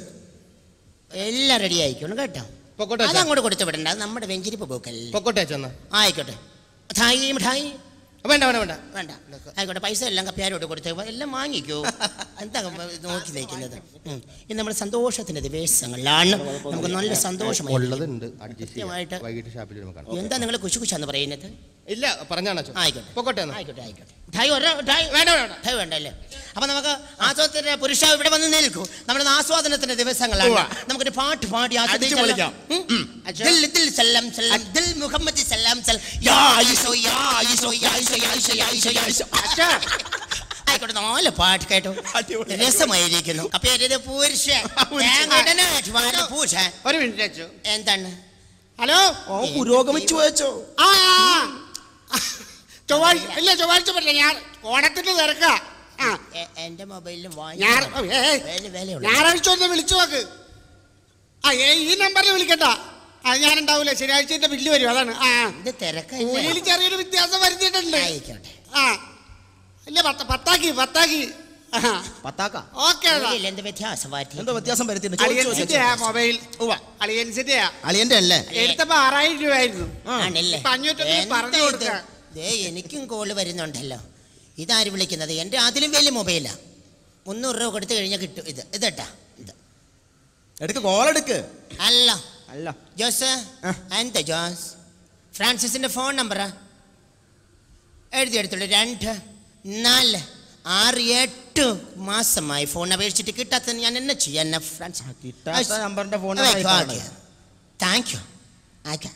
എല്ലാം റെഡി ആയിക്കണം കേട്ടോ പൊക്കോട്ടെ അച്ഛാ. അതങ്ങോട്ട് കൊടുത്തു വിടണ്ട അത് നമ്മുടെ വെഞ്ചിരിപ്പ് പോക്കല്ലേ പൊക്കോട്ടെ അച്ഛൻ ആയിക്കോട്ടെ മിഠായി മിഠായി വേണ്ട വേണ്ട വേണ്ട വേണ്ട ആയിക്കോട്ടെ പൈസ എല്ലാം കപ്പ്യാരോട്ട് കൊടുത്ത് എല്ലാം വാങ്ങിക്കോ എന്താ നോക്കി നിൽക്കുന്നത് ഉം. ഇന്ന് നമ്മൾ സന്തോഷത്തിന്റെ ദിവസങ്ങളിലാണ് നമുക്ക് നല്ല സന്തോഷം ഉള്ളതുണ്ട് അഡ്ജസ്റ്റ് കൃത്യമായിട്ട് വൈകിട്ട് ഷാപ്പിൽ വരുമ്പോൾ കാണാം എന്താ നിങ്ങൾ കുശു കുശാന്ന് പറയുന്നത് ഇല്ല പറഞ്ഞാണ് അച്ഛൻ ആയിക്കോട്ടെ പൊക്കോട്ടെ എന്നാ. ആയിക്കോട്ടെ ആയിക്കോട്ടെ മിഠായി ഒരെണ്ണം, മിഠായി വേണ്ട വേണ്ട മിഠായി വേണ്ട അല്ലേ അപ്പൊ നമുക്ക് ആസ്വാദത്തിന്റെ പുരുഷ ഇവിടെ വന്ന് നിൽക്കൂ നമ്മുടെ ആസ്വാദനത്തിന്റെ ദിവസങ്ങളാണ് ഉവ്വ. നമുക്കൊരു പാട്ട് പാടി അടിച്ച് ആസ്വദിച്ചാലോ? പൊളിക്കാം. ഉം? ഉം. ദിൽ ദിൽ സല്ലം സല്ലം ദിൽ മുഹമ്മദ് സല്ലം സല്ലം യാ ഈശോ യാ ഈശോ യാ ഈശോ യാ ഈശോ യാ ഈശോ യാ ഈശോ ആയിക്കോട്ടെ നാല് പാട്ട് കേട്ടോ രസമായിരിക്കുന്നു അപ്പൊ ഇത് പുരുഷ തേങ്ങയിടനായിട്ട് വാഴുന്ന പുരുഷൻ ഒരു മിനിറ്റ് അച്ചു എന്താണ് ഹലോ ഓ പുരോഗമിച്ചു വെച്ചോ ആ ആ, ആ. ചൊവ്വാഴ്ച ഇല്ല ചൊവ്വാഴ്ച പറ്റില്ല ഞാൻ ഓണത്തിന്റെ തിരക്ക ആ എ- എന്റെ മൊബൈലിൽ ഞാൻ ഏയ്, വിലയുള്ള ഞായറാഴ്ച ഒന്ന് വിളിച്ചു നോക്ക് ആ ഏ ഈ നമ്പറിൽ വിളിക്കണ്ട ആ ഞാൻ ഉണ്ടാവൂല ശനിയാഴ്ച എന്റെ ബില്ല് വരും അതാണ് ആ ഇത് തിരക്കല്ലേ കൂലിയിൽ ചെറിയൊരു വ്യത്യാസം വരുത്തിയിട്ടുണ്ട് ആയിക്കോട്ടെ ആ ഇല്ല പത്ത പത്താക്കി പത്താക്കി പത്താക്ക ഓക്കെ കൂലിയിൽ എന്ത് വ്യത്യാസം മാറ്റി എന്തോ വ്യത്യാസം വരുത്തിയിട്ടുണ്ട് ചോദിച്ചു അളിയൻസിന്റെ ചോദിച്ചു. മൊബൈൽ അളിയൻസിന്റെ അളിയന്റെ അല്ലേ എടുത്തപ്പോ ആറായിരം രൂപയായിരുന്നു ആണല്ലേ ഇപ്പൊ അഞ്ഞൂറ്റൊന്ന് എന്താ പറഞ്ഞു ഇത്? കൊടുക്കാം ദേ എനിക്കും കോള് വരുന്നുണ്ടല്ലോ ഇതാര് വിളിക്കുന്നത് എൻ്റെ അതിലും വലിയ മൊബൈലാ മുന്നൂറ് രൂപ കൊടുത്തു കഴിഞ്ഞാൽ കിട്ടും ഇത് ഇതട്ടാ ഇത് എടുക്ക് കോളെടുക്ക് അല്ല അല്ല ജോസ് എന്താ ജോസ് ഫ്രാൻസിസിന്റെ ഫോൺ നമ്പറാ എഴുതിയെടുത്തുള്ളൂ രണ്ട് നാല് ആറ് എട്ട് മാസമായി ഫോൺ അപേക്ഷിച്ചിട്ട് കിട്ടാത്ത ഞാൻ എന്നെ ചെയ്യാൻ ഫ്രാൻസ് കിട്ടാത്ത നമ്പറിന്റെ ഫോൺ താങ്ക് യു ആയിക്കോ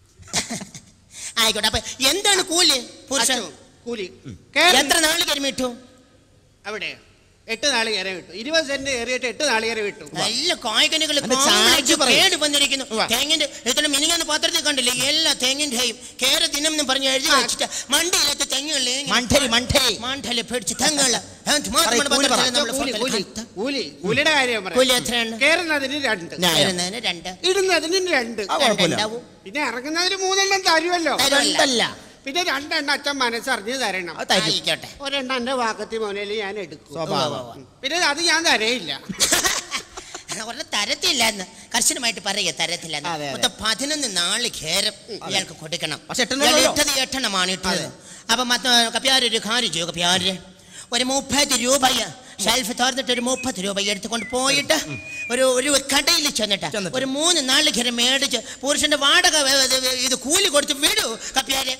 ആയിക്കോട്ടെ അപ്പൊ എന്താണ് കൂലി പുരുഷൻ അച്ചോ, കൂലി എത്ര നാള് കരിമിട്ടു അവിടെ എട്ട് നാളികേരം കിട്ടും ഇരുപത് സെന്റ് ഏറിയിട്ട് എട്ട് നാളികേരം കിട്ടും നല്ല കായ്കനികൾ അതിന്റെ ചാർജ് പറയ്. കേട് വന്നിരിക്കുന്നു തേങ്ങിന്റെ ഇത്ര മിനിങ്ങാന്ന് പാത്രത്തിൽ കണ്ടില്ലേ എല്ലാ തേങ്ങിന്റെയും കേര ദിനം എന്ന് പറഞ്ഞ് എഴുതി വെച്ചിട്ട് മണ്ടിയിലത്തെ തെങ്ങുകളിൽ മണ്ടരി മണ്ടരി മണ്ടല് പേടിച്ച് തെങ്ങുകള് പറയ്, കൂലി പറ. കൂലി കൂലി കൂലി കൂലിയുടെ കാര്യം പറയാം. കൂലി എത്രയാണ് കേറുന്നതിന് രണ്ട് വരുന്നതിന് രണ്ട് ഇടുന്നതിന് രണ്ട് ആ, കുഴപ്പമില്ല. രണ്ടാവും. പിന്നെ ഇറങ്ങുന്നതിന് മൂന്നെണ്ണം തരുമല്ലോ രണ്ടല്ല പിന്നെ രണ്ടെണ്ണം അച്ഛൻ മനസ്സറിഞ്ഞ് തരണം അത് തരും. ആയിക്കോട്ടെ ഒരെണ്ണം എന്റെ വാക്കത്തി മോനയിൽ ഞാൻ എടുക്കും സ്വഭാവം. പിന്നെ അത് ഞാൻ തരയില്ല ഒരെണ്ണം തരത്തില്ലെന്ന് കർശനമായിട്ട് പറയുക തരത്തില്ലെന്ന് അതെ, അതെ. മൊത്തം പതിനൊന്ന് നാല് ഖേരം ഇയാൾക്ക് കൊടുക്കണം പക്ഷെ എട്ടെണ്ണം ഇയാൾ ഉള്ളല്ലോ. ഇട്ടത് എട്ടെണ്ണമാണ് ഇട്ടത് അപ്പൊ മത്ത കപ്യാര് ഒരു കാര്യം ചെയ്യും കപ്യാര് ഒരു മുപ്പത് രൂപയ ഷെൽഫ് തുറന്നിട്ട് ഒരു മുപ്പത് രൂപ എടുത്തുകൊണ്ട് പോയിട്ട് ഒരു ഒരു കടയിൽ ചെന്നിട്ട് ചെന്നിട്ട്. ഒരു മൂന്ന് നാല് ഖേരം മേടിച്ച് പുരുഷന്റെ വാടക വേ- ഇത് ഇത് കൂലി കൊടുത്ത് വിടൂ കപ്യാര്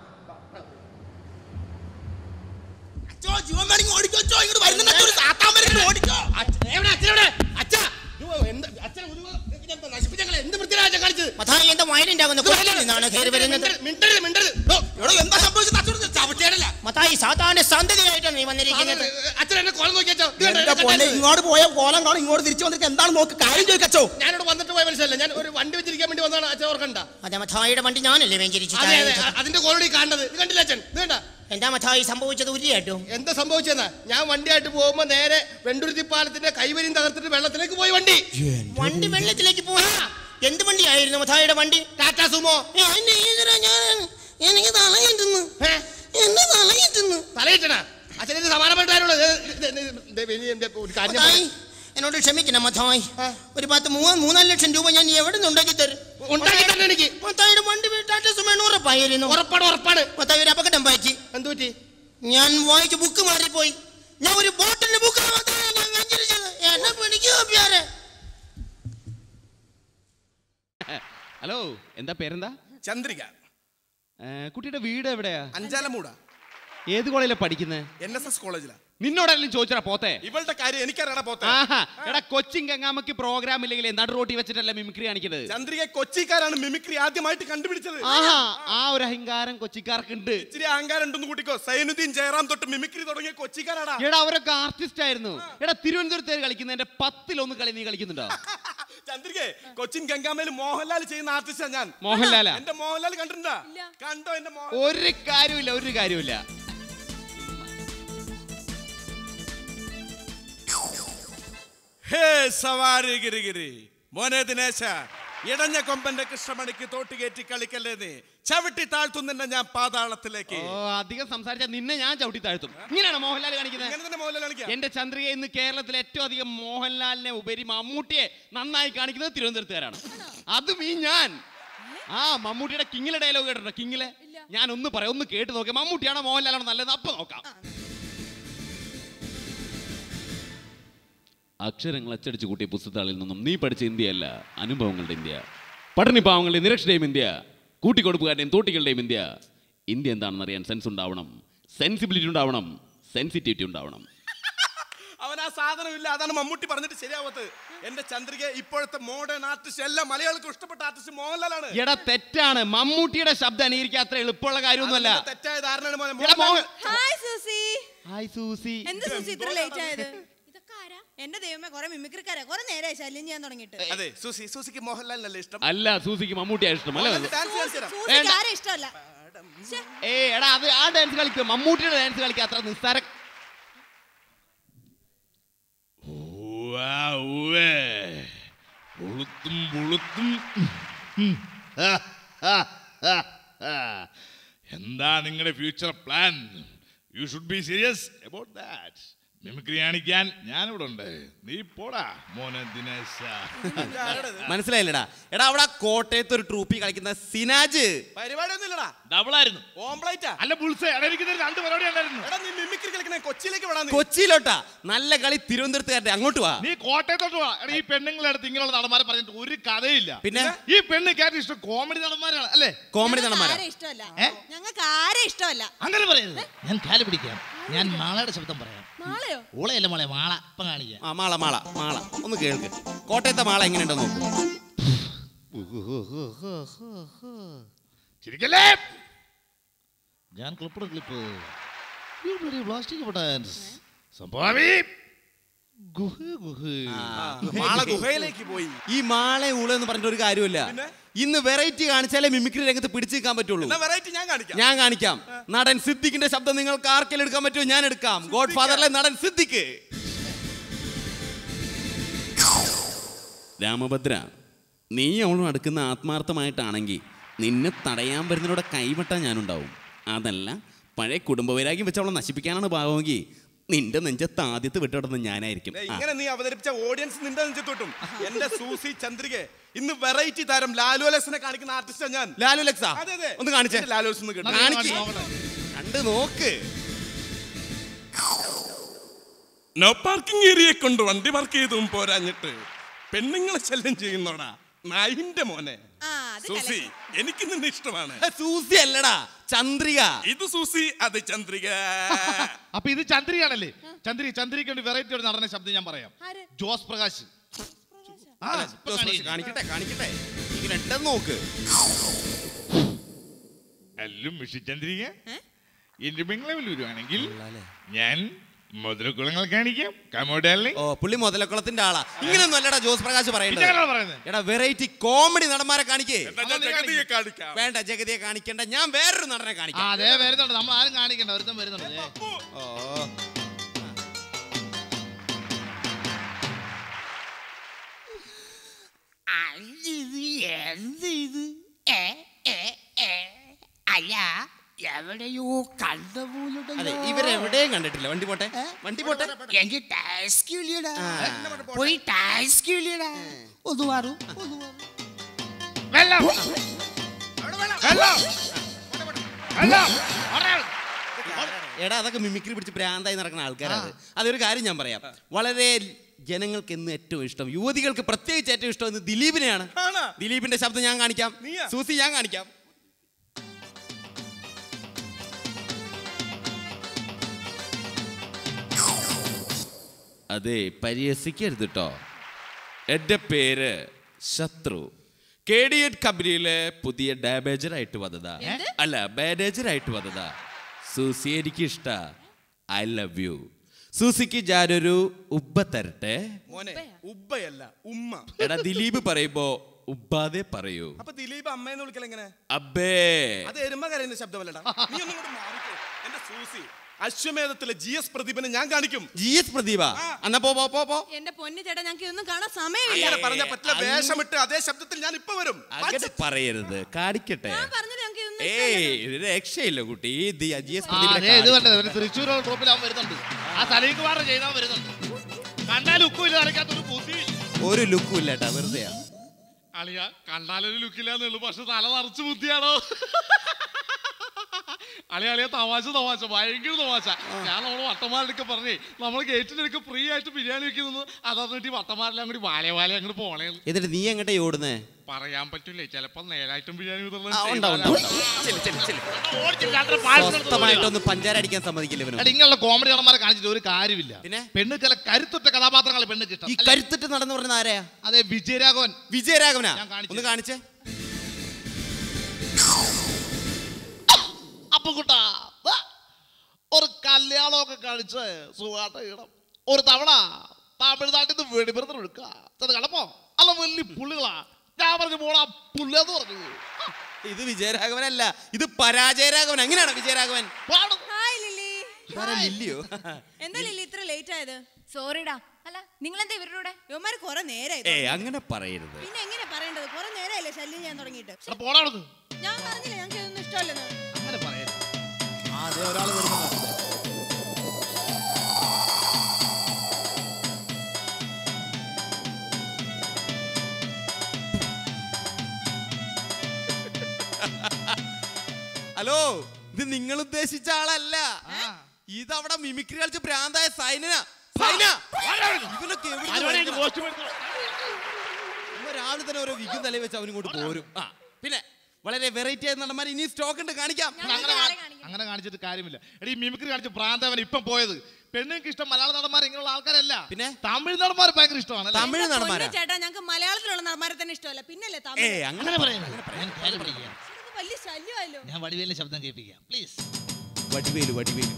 മഥായി എന്താ വയലന്റ് ആകുന്ന കൊച്ചിയിൽ നിന്നാണ് കയറി വരുന്നത് മത്തായി സാധാരണ സന്തതിയായിട്ടാണ് നീ വന്നിരിക്കുന്നത് എന്റെ പൊന്നെ ഇങ്ങോട്ട് പോയ കോലം കാണും ഇങ്ങോട്ട് തിരിച്ചു വന്നിട്ട് എന്താണ് നോക്ക് കാര്യം ചോദിക്കച്ചോ ഞാനിവിടെ വന്നിട്ട് പോയ മനസ്സിലല്ല ഞാൻ ഒരു വണ്ടി വെച്ചിരിക്കാൻ വേണ്ടി വന്നതാണ് അച്ഛൻ ഓർക്കണ്ട അതെ മഥായിയുടെ വണ്ടി ഞാനല്ലേ വെഞ്ചരിച്ചു അതെ അതെ അതിന്റെ ക്വാളിറ്റി കാണുന്നത് ഇത് കണ്ടില്ല അച്ഛൻ ഇത് കണ്ട എന്താ മഥായി സംഭവിച്ചത് ഉരി കേട്ടോ എന്താ സംഭവിച്ചെന്നാ ഞാൻ വണ്ടിയായിട്ട് പോകുമ്പോ നേരെ വെണ്ടുരുത്തി പാലത്തിന്റെ കൈവരിയും തകർത്തിട്ട് വെള്ളത്തിലേക്ക് പോയി വണ്ടി വണ്ടി വെള്ളത്തിലേക്ക് പോവാ എന്ത് വണ്ടിയായിരുന്നു മഥായിയുടെ വണ്ടി ടാറ്റാ സുമോ എന്റെ ഈശ്വരാ, ഞാൻ എനിക്ക് തലയിട്ടുന്നു എന്നെ തലയിട്ടുന്നു തലയിട്ടണ അച്ഛനെ സമാനപ്പെട്ടാരുള്ളത് ഒരു കാര്യം ഞാൻ മഥായി, എന്നോട് ക്ഷമിക്കണം മഥായി ഒരു പത്ത് മൂന്ന് മൂന്നാല് ലക്ഷം രൂപ ഞാൻ എവിടെ നിന്ന് ഉണ്ടാക്കി തരും ഉണ്ടാക്കി തന്നെ എനിക്ക് മത്തായിയുടെ വണ്ടി വീട്ടാട്ട് സുമേണ് ഉറപ്പായിരുന്നു ഉറപ്പാണ് ഉറപ്പാണ് മത്തായി ഒരു അപകടം പറ്റി എന്തു പറ്റി ഞാൻ വായിച്ച ബുക്ക് മാറിപ്പോയി ഞാൻ ഒരു ബോട്ടിന്റെ ബുക്ക് എന്നെ പിടിക്കോ പ്യാരെ ഹലോ എന്താ പേരെന്താ ചന്ദ്രിക ഏ, കുട്ടിയുടെ വീട് എവിടെയാ അഞ്ചാലമൂട ഏത് കോളേജിലാ പഠിക്കുന്നത് എൻ എസ് എസ് കോളേജിലാ നിന്നോടെല്ലാം ചോദിച്ചാ പോത്തെ ഇവളുടെ കാര്യം എനിക്കറിയണ പോത്തെ ആഹാ എടാ കൊച്ചിൻ ഗംഗാമക്ക് പ്രോഗ്രാം ഇല്ലെങ്കിൽ എന്താണ് റോട്ടി വെച്ചിട്ടല്ല മിമിക്രി കാണിക്കുന്നത് ചന്ദ്രിക കൊച്ചിക്കാരാണ് മിമിക്രി ആദ്യമായിട്ട് കണ്ടുപിടിച്ചത് ആഹാ ആ ഒരു അഹങ്കാരം കൊച്ചിക്കാർക്കുണ്ട് ഇച്ചിരി അഹങ്കാരം ഉണ്ടെന്ന് കൂട്ടിക്കോ സൈനുദ്ദീൻ ജയറാം തൊട്ട് മിമിക്രി തുടങ്ങിയ കൊച്ചിക്കാരാടാ എടാ അവരൊക്കെ ആർട്ടിസ്റ്റ് ആയിരുന്നു എടാ തിരുവനന്തപുരത്തേക്ക് കളിക്കുന്നതിന്റെ പത്തിലൊന്ന് കളി നീ കളിക്കുന്നുണ്ടോ ചന്ദ്രികെ കൊച്ചിൻ ഗംഗാമയിൽ മോഹൻലാൽ ചെയ്യുന്ന ആർട്ടിസ്റ്റാ ഞാൻ മോഹൻലാലാ? എന്റെ മോഹൻലാൽ കണ്ടിട്ടുണ്ടാ കണ്ടോ എന്റെ മോഹൻ ഒരു കാര്യമില്ല ഒരു കാര്യമില്ല ഹേ സവാരി ഗിരിഗിരി മോനെ ദിനേശ ഇടഞ്ഞ കൊമ്പന്റെ കൃഷ്ണമണിക്ക് തോട്ടുകയറ്റി കളിക്കല്ലേ നീ ചവിട്ടി താഴ്ത്തുന്നില്ല ഞാൻ പാതാളത്തിലേക്ക് ഓ അധികം സംസാരിച്ച നിന്നെ ഞാൻ ചവിട്ടി താഴ്ത്തും ഇങ്ങനെയാണ് മോഹൻലാൽ ഇങ്ങനെ തന്നെ മോഹൻലാൽ കാണിക്കുക. കാണിക്കുന്നത് എന്റെ ചന്ദ്രിക ഇന്ന് കേരളത്തിൽ ഏറ്റവും അധികം മോഹൻലാലിനെ ഉപരി മമ്മൂട്ടിയെ നന്നായി കാണിക്കുന്നത് തിരുവനന്തപുരത്തുകാരാണ് അതും ഈ ഞാൻ ആ മമ്മൂട്ടിയുടെ കിങ്ങിലെ ഡയലോഗ് കേട്ടോ കിങ്ങിലെ ഞാൻ ഒന്ന് പറയാം ഒന്ന് കേട്ട് നോക്കാം മമ്മൂട്ടിയാണോ മോഹൻലാലാണോ നല്ലത് അപ്പൊ നോക്കാം അക്ഷരങ്ങൾ അച്ചടിച്ചു കൂട്ടിയ പുസ്തകത്താളിൽ നിന്നും നീ പഠിച്ച ഇന്ത്യയല്ല അനുഭവങ്ങളുടെ ഇന്ത്യ പഠനി പാവങ്ങളുടെയും നിരക്ഷരുടെയും ഇന്ത്യ കൂട്ടിക്കൊടുപ്പുകാരുടെയും തോട്ടികളുടെയും ഇന്ത്യ ഇന്ത്യ എന്താണെന്ന് അറിയാൻ സെൻസ് ഉണ്ടാവണം സെൻസിബിലിറ്റി ഉണ്ടാവണം സെൻസിറ്റിവിറ്റി ഉണ്ടാവണം അവൻ ആ സാധനം ഇല്ല അതാണ് മമ്മൂട്ടി പറഞ്ഞിട്ട് ശരിയാവത്ത് എന്റെ ചന്ദ്രിക ഇപ്പോഴത്തെ മോഡേൺ ആർട്ടിസ്റ്റ് എല്ലാം മലയാളികൾക്ക് ഇഷ്ടപ്പെട്ട ആർട്ടിസ്റ്റ് മോഹൻലാലാണ് എടാ തെറ്റാണ് മമ്മൂട്ടിയുടെ ശബ്ദം അനുകരിക്കാൻ അത്ര എളുപ്പമുള്ള കാര്യമൊന്നുമല്ല അതിന്റെ തെറ്റായ ധാരണയാണ് മോനെ എടാ Mohan hi Susie hi Susie എന്താ സൂസി ഇത്ര ലേറ്റ് ആയത് എന്റെ ദൈവമേ കുറെ മിമിക്രിക്കാരാ കുറെ നേരമായി ശല്യം ചെയ്യാൻ തുടങ്ങിയിട്ട് അതെ സൂസി സൂസിക്ക് മോഹൻലാലിനല്ലേ ഇഷ്ടം അല്ല സൂസിക്ക് മമ്മൂട്ടിയാ ഇഷ്ടം അല്ലേ മോഹൻലാൽ ഡാൻസ് കളിച്ചു തരാം. സൂസിക്ക് ആരെ ഇഷ്ടമല്ല ഏ എടാ അത് ആ ഡാൻസ് കളിക്കുക മമ്മൂട്ടിയുടെ ഡാൻസ് കളിക്കുക അത്ര നിസ്സാര ഉളുത്തും പുളുത്തും എന്താ നിങ്ങളുടെ future plan you should be serious about that mimicry കാണിക്കാൻ ഞാനിവിടെ ഉണ്ട് നീ പോടാ മോനെ ദിനേശ മനസ്സിലായില്ലടാ എടാ അവിടെ ആ കോട്ടയത്ത് ഒരു ട്രൂപ്പി കളിക്കുന്ന സിനാജ് പരിപാടി ഒന്നുമില്ലടാ ഡബിളായിരുന്നു ഓംപ്ലൈറ്റാ അല്ല ബുൾസേ എടാ എനിക്ക് ഇതിൽ രണ്ട് പരിപാടി ഉണ്ടായിരുന്നു എടാ നീ മിമിക്രി കളിക്കണേ കൊച്ചിയിലേക്ക് വിടാൻ നീ. കൊച്ചിയിലോട്ടാ നല്ല കളി തിരുവനന്തപുരത്തുകാരുടെ അങ്ങോട്ട് വാ നീ കോട്ടയത്തോട്ട് വാ എടാ ഈ പെണ്ണുങ്ങളുടെ അടുത്ത് ഇങ്ങനെയുള്ള നടന്മാരെ പറഞ്ഞിട്ട് ഒരു കഥയില്ല പിന്നെ? ഈ പെണ്ണ് കയറ്റി ഇഷ്ടം കോമഡി നടന്മാരാണ് അല്ലേ കോമഡി ആരെ ഇഷ്ടമല്ല ഞങ്ങൾക്ക് ആരെ ഇഷ്ടമല്ല അങ്ങനെ പറയരുത് ഞാൻ കാല് പിടിക്കാം ഞാൻ മാളയുടെ ശബ്ദം പറയാം നാളെയോ ഓളയല്ല മോളെ മാള ഇപ്പം കാണിക്കാം ആ മാള മാള മാള ഒന്ന് കേൾക്ക് കോട്ടയത്തെ മാള എങ്ങനെയുണ്ടോ നോക്കൂ ചിരിക്കല്ലേ ഞാൻ ക്ലിപ്പിട ക്ലിപ്പ് പ്ലാസ്റ്റിക് ഡാൻസ് സംഭവി ഗുഹ ഗുഹ മാള ഗുഹയിലേക്ക് പോയി ഈ മാളെ ഊള എന്ന് പറഞ്ഞിട്ട് ഒരു കാര്യമില്ല ഇന്ന് വെറൈറ്റി കാണിച്ചാലേ മിമിക്രി രംഗത്ത് പിടിച്ചു നിൽക്കാൻ പറ്റുള്ളൂ എന്നാ വെറൈറ്റി ഞാൻ കാണിക്കാം ഞാൻ കാണിക്കാം നടൻ സിദ്ദിഖിന്റെ ശബ്ദം നിങ്ങൾക്ക് ആർക്കെങ്കിലും എടുക്കാൻ പറ്റുമോ ഞാൻ എടുക്കാം ഗോഡ് ഫാദറിലെ നടൻ സിദ്ദിഖ് രാമഭദ്ര നീ അവളും അടുക്കുന്ന ആത്മാർത്ഥമായിട്ടാണെങ്കിൽ നിന്നെ തടയാൻ വരുന്നതിലൂടെ കൈവിട്ടാൽ ഞാനുണ്ടാവും അതല്ല പഴയ കുടുംബവൈരാഗ്യം വെച്ച് അവളെ നശിപ്പിക്കാനാണ് ഭാവമെങ്കിൽ നിന്റെ നെഞ്ചത്ത് ആദ്യത്തെ വിട്ടിടുന്ന ഞാനായിരിക്കും ദേ, ആ. ഇങ്ങനെ നീ അവതരിപ്പിച്ച ഓഡിയൻസ് നിന്റെ നെഞ്ചത്തോട്ടും എന്റെ സൂസി ചന്ദ്രിക ഇന്ന് വെറൈറ്റി താരം ലാലു അലക്സിനെ കാണിക്കുന്ന ആർട്ടിസ്റ്റാ ഞാൻ ലാലു ലക്സാ അതെ അതെ ഒന്ന് കാണിച്ചേ എന്റെ ലാലു അലക്സ് ഒന്ന് കേട്ടോ. കാണിക്ക്. കണ്ട് നോക്ക് നോ പാർക്കിംഗ് ഏരിയയെ കൊണ്ട് വണ്ടി പാർക്ക് ചെയ്തും പോരാഞ്ഞിട്ട് പെണ്ണുങ്ങളെ ശല്യം ചെയ്യുന്നോടാ നായിന്റെ മോനെ സൂസി എനിക്ക് നിന്നെ ഇഷ്ടമാണ് സൂസി അല്ലടാ ചന്ദ്രിക ഇത് സൂസി അത് ചന്ദ്രിക അപ്പൊ ഇത് ചന്ദ്രികയാണല്ലേ ചന്ദ്രി ചന്ദ്രിക്ക് വേണ്ടി വെറൈറ്റി ഒരു നടന്ന ശബ്ദം ഞാൻ പറയാം ജോസ് പ്രകാശ് ആ, ഇപ്പൊ കാണിക്കാം. കാണിക്കട്ടെ കാണിക്കട്ടെ ഇങ്ങനെ നോക്ക് അല്ലും മിഷി ചന്ദ്രിക എന്റെ ബംഗ്ലാവിൽ വരുവാണെങ്കിൽ ഞാൻ മുതലക്കുളങ്ങൾ കാണിക്കാം കമോഡാലി ഓ പുള്ളി മുതലക്കുളത്തിന്റെ ആളാ ഇങ്ങനെയൊന്നും അല്ലടാ ജോസ് പ്രകാശ് പിന്നെ പറയേണ്ടത് ആരാ പറയുന്നത്? എടാ വെറൈറ്റി കോമഡി നടന്മാരെ കാണിക്കേ ജഗതിയെ കാണിക്കാം വേണ്ട ജഗതിയെ കാണിക്കണ്ട ഞാൻ വേറൊരു നടനെ ആ കാണിക്കാം അതെ വരുന്നുണ്ട് നമ്മൾ ആരും കാണിക്കണ്ട ഒരുത്തം വരുന്നുണ്ട് ദേ. ഓ ഇത് എന്ത് ഇത് ഏ ഏ ഏ അല്ല എവിടെയോ കണ്ട അതെ പോലുണ്ടല്ലോ ഇവരെവിടെയും കണ്ടിട്ടില്ല വണ്ടി പോട്ടെ വണ്ടി പോട്ടെ എനിക്ക് ടാസ്ക് ഇല്ലടാ ആ. പോയി ടാസ്ക് ഇല്ലടാ ഒന്ന് മാറും ഒന്ന് മാറും വെള്ളം വെള്ളം വെള്ളം എടാ അതൊക്കെ മിമിക്രി പിടിച്ച് പ്രാന്തായി നടക്കുന്ന ആൾക്കാരാണ് അതൊരു കാര്യം ഞാൻ പറയാം വളരെ ജനങ്ങൾക്ക് എന്ന് ഏറ്റവും ഇഷ്ടം യുവതികൾക്ക് പ്രത്യേകിച്ച് ഏറ്റവും ഇഷ്ടം എന്ന് ദിലീപിനെയാണ് ദിലീപിന്റെ ശബ്ദം ഞാൻ കാണിക്കാം സൂസി ഞാൻ കാണിക്കാം അതെ പരിഹസിക്കരുത് കേട്ടോ എൻ്റെ പേര് ശത്രു കെ ഡി എഡ് കമ്പനിയിലെ പുതിയ ഡാമേജർ ആയിട്ട് വന്നതാ അല്ല മാനേജർ ആയിട്ട് വന്നതാ സൂസി എനിക്ക് ഇഷ്ട ഐ ലവ് യു സൂസിക്ക് ഞാനൊരു ഉബ്ബ തരട്ടെ മോനെ ഉബ്ബയല്ല ഉമ്മ എടാ ദിലീപ് പറയുമ്പോ ഉബ്ബാതെ പറയൂ അപ്പൊ ദിലീപ് അമ്മയെന്ന് വിളിക്കൽ എങ്ങനെ അബ്ബേ അത് എരുമ കരയുന്ന ശബ്ദമല്ലടാ നീ ഒന്നും കൂടെ മാറിക്കോ എന്റെ സൂസി അശ്വമേധത്തിലെ ജി എസ് പ്രദീപനെ ഞാൻ കാണിക്കും ജി എസ് പ്രദീപ എന്നാ പോ പോ പോ പോ എന്റെ പൊന്നു ചേട്ടാ ഞങ്ങൾക്ക് ഇതൊന്നും കാണാൻ സമയമില്ല അങ്ങനെ പറഞ്ഞ പറ്റില്ല വേഷമിട്ട് അതേ ശബ്ദത്തിൽ ഞാൻ ഇപ്പൊ വരും അങ്ങനെ പറയരുത് കാണിക്കട്ടെ പറഞ്ഞത് ഞങ്ങൾക്ക് ഇതൊന്നും ഏയ് ഇത് രക്ഷയില്ല കുട്ടി ഇത് ജി എസ് ആ, അതെ ഇത് കണ്ടത് ഇവര് തൃശ്ശൂർ ട്രോപ്പിൽ അവൻ വരുന്നുണ്ട് ആ സലീം കുമാർ ചെയ്താൽ വരുന്നുണ്ട് കണ്ടാൽ ഉക്കുമില്ല കാണിക്കാത്തൊരു ബുദ്ധി ഒരു ലുക്കും ഇല്ല കേട്ടാ വെറുതെ അളിയ കണ്ടാലൊരു ലുക്കില്ലാന്നുള്ളൂ പക്ഷെ തല നിറച്ച് ബുദ്ധിയാണോ അളിയ അളിയ തമാശ തമാശ ഭയങ്കര തമാശ ഞാൻ നമ്മള് വട്ടന്മാരുടെ പറഞ്ഞേ നമ്മൾ ഗേറ്റിനടുക്ക് ഫ്രീ ആയിട്ട് ബിരിയാണി വെക്കുന്നു അതറിഞ്ഞിട്ട് ഈ വട്ടന്മാരെല്ലാം കൂടി വാലേ വാലേ അങ്ങോട്ട് പോണേ എന്നിട്ട് നീ എങ്ങട്ടെ ഓടുന്നേ പറയാൻ പറ്റൂലേ ചിലപ്പോ നേരായിട്ടും ബിരിയാണി വിതരണം ആ, ഉണ്ടാവും, ചെയ്താലാ. ഉണ്ടാവും. ചെല്ല്, ചെല്ല്, ചെല്ല്. ഓടിച്ചിട്ട് അത്ര പായസം എടുത്ത് സ്വസ്ഥമായിട്ടൊന്ന് പഞ്ചാര അടിക്കാൻ സമ്മതിക്കില്ല ഇവന് എടാ, ഇങ്ങനെയുള്ള കോമഡി നടന്മാരെ കാണിച്ചിട്ട് ഒരു കാര്യമില്ല പിന്നെ പെണ്ണ് ചില കരുത്തുറ്റ കഥാപാത്രങ്ങളെ പെണ്ണ് ഇഷ്ടം ഈ കരുത്തിട്ട് നടന്നു പറഞ്ഞ ആരെയാ അതെ വിജയരാഘവൻ വിജയരാഘവനാ ഞാൻ കാണിച്ചു ഒന്ന് കാണിച്ചേ അപ്പൊ കുട്ടാ ദാ, ഒരു കല്യാണമൊക്കെ കഴിച്ച് സുഖാട്ട ഇടം ഒരു തവണ തമിഴ്നാട്ടിൽ നിന്ന് വെടിമരുന്ന് എടുക്കുക ചെന്ന് കണ്ടപ്പോ അല്ല വലിയ പുള്ളികളാ ഞാൻ പറഞ്ഞു പോടാ പുല്ലെന്ന് പറഞ്ഞു ഇത് വിജയരാഘവനല്ല ഇത് പരാജയരാഘവൻ അങ്ങനെയാണോ വിജയരാഘവൻ ഹായ് ലില്ലി ഇതാരാ ലില്ലിയോ എന്താ ലില്ലി ഇത്ര ലേറ്റ് ആയത് സോറിടാ അല്ല നിങ്ങൾ എന്താ ഇവരുടെ കൂടെ ഇവന്മാര് കുറെ നേരായി ഏ അങ്ങനെ പറയരുത് പിന്നെ എങ്ങനെ പറയേണ്ടത് കുറെ നേരമായില്ലേ ശല്യം ചെയ്യാൻ തുടങ്ങിയിട്ട് പോടാ അവിടുന്ന്. ഞാൻ പറഞ്ഞില്ല ഞങ്ങൾക്ക് ഇതൊന്നും ഇഷ്ടമല്ലെന്ന് അങ്ങനെ പറയരുത് ആ അതെ ഒരാൾ വരുന്നുണ്ട് ഹലോ ഇത് നിങ്ങൾ ഉദ്ദേശിച്ച ആളല്ല ഇതവിടെ മിമിക്രി കളിച്ച് ഭ്രാന്തായ സൈന സൈന ഇവനൊക്കെ എവിടുന്ന് ആരോടെങ്കിലും വരുന്നതാ? കോസ്റ്റ്യൂം എടുത്തോ? ഇവൻ രാവിലെ തന്നെ ഓരോ വിഗും തലയിൽ വെച്ച് അവനിങ്ങോട്ട് പോരും ആ പിന്നെ വളരെ വെറൈറ്റി ആയ നടന്മാർ ഇനി സ്റ്റോക്ക് ഉണ്ട് കാണിക്കാം അങ്ങനെ കാ- അങ്ങനെ കാണിച്ചിട്ട് കാര്യമില്ല എടീ മിമിക്രി കാണിച്ച് പ്രാന്തവൻ ഇപ്പം പോയത് പെണ്ണുങ്ങൾക്ക് ഇഷ്ടം മലയാള നടന്മാർ ഇങ്ങനെയുള്ള ആൾക്കാരല്ല പിന്നെ തമിഴ് നടന്മാർ ഭയങ്കര ഇഷ്ടമാണ് അല്ലേ? തമിഴ് നടന്മാരാ പൊന്നു ചേട്ടാ ഞങ്ങൾക്ക് മലയാളത്തിലുള്ള നടന്മാരെ തന്നെ ഇഷ്ടമല്ല പിന്നല്ലേ ഏ തമിഴ് അങ്ങനെ പറയുന്നത് ഞാൻ കാര്യം പിടിക്കാം ഇത് വലിയ ശല്യമായല്ലോ ഞാൻ വടിവേലിന്റെ ശബ്ദം കേൾപ്പിക്കാം പ്ലീസ് വടിവേലു വടിവേലു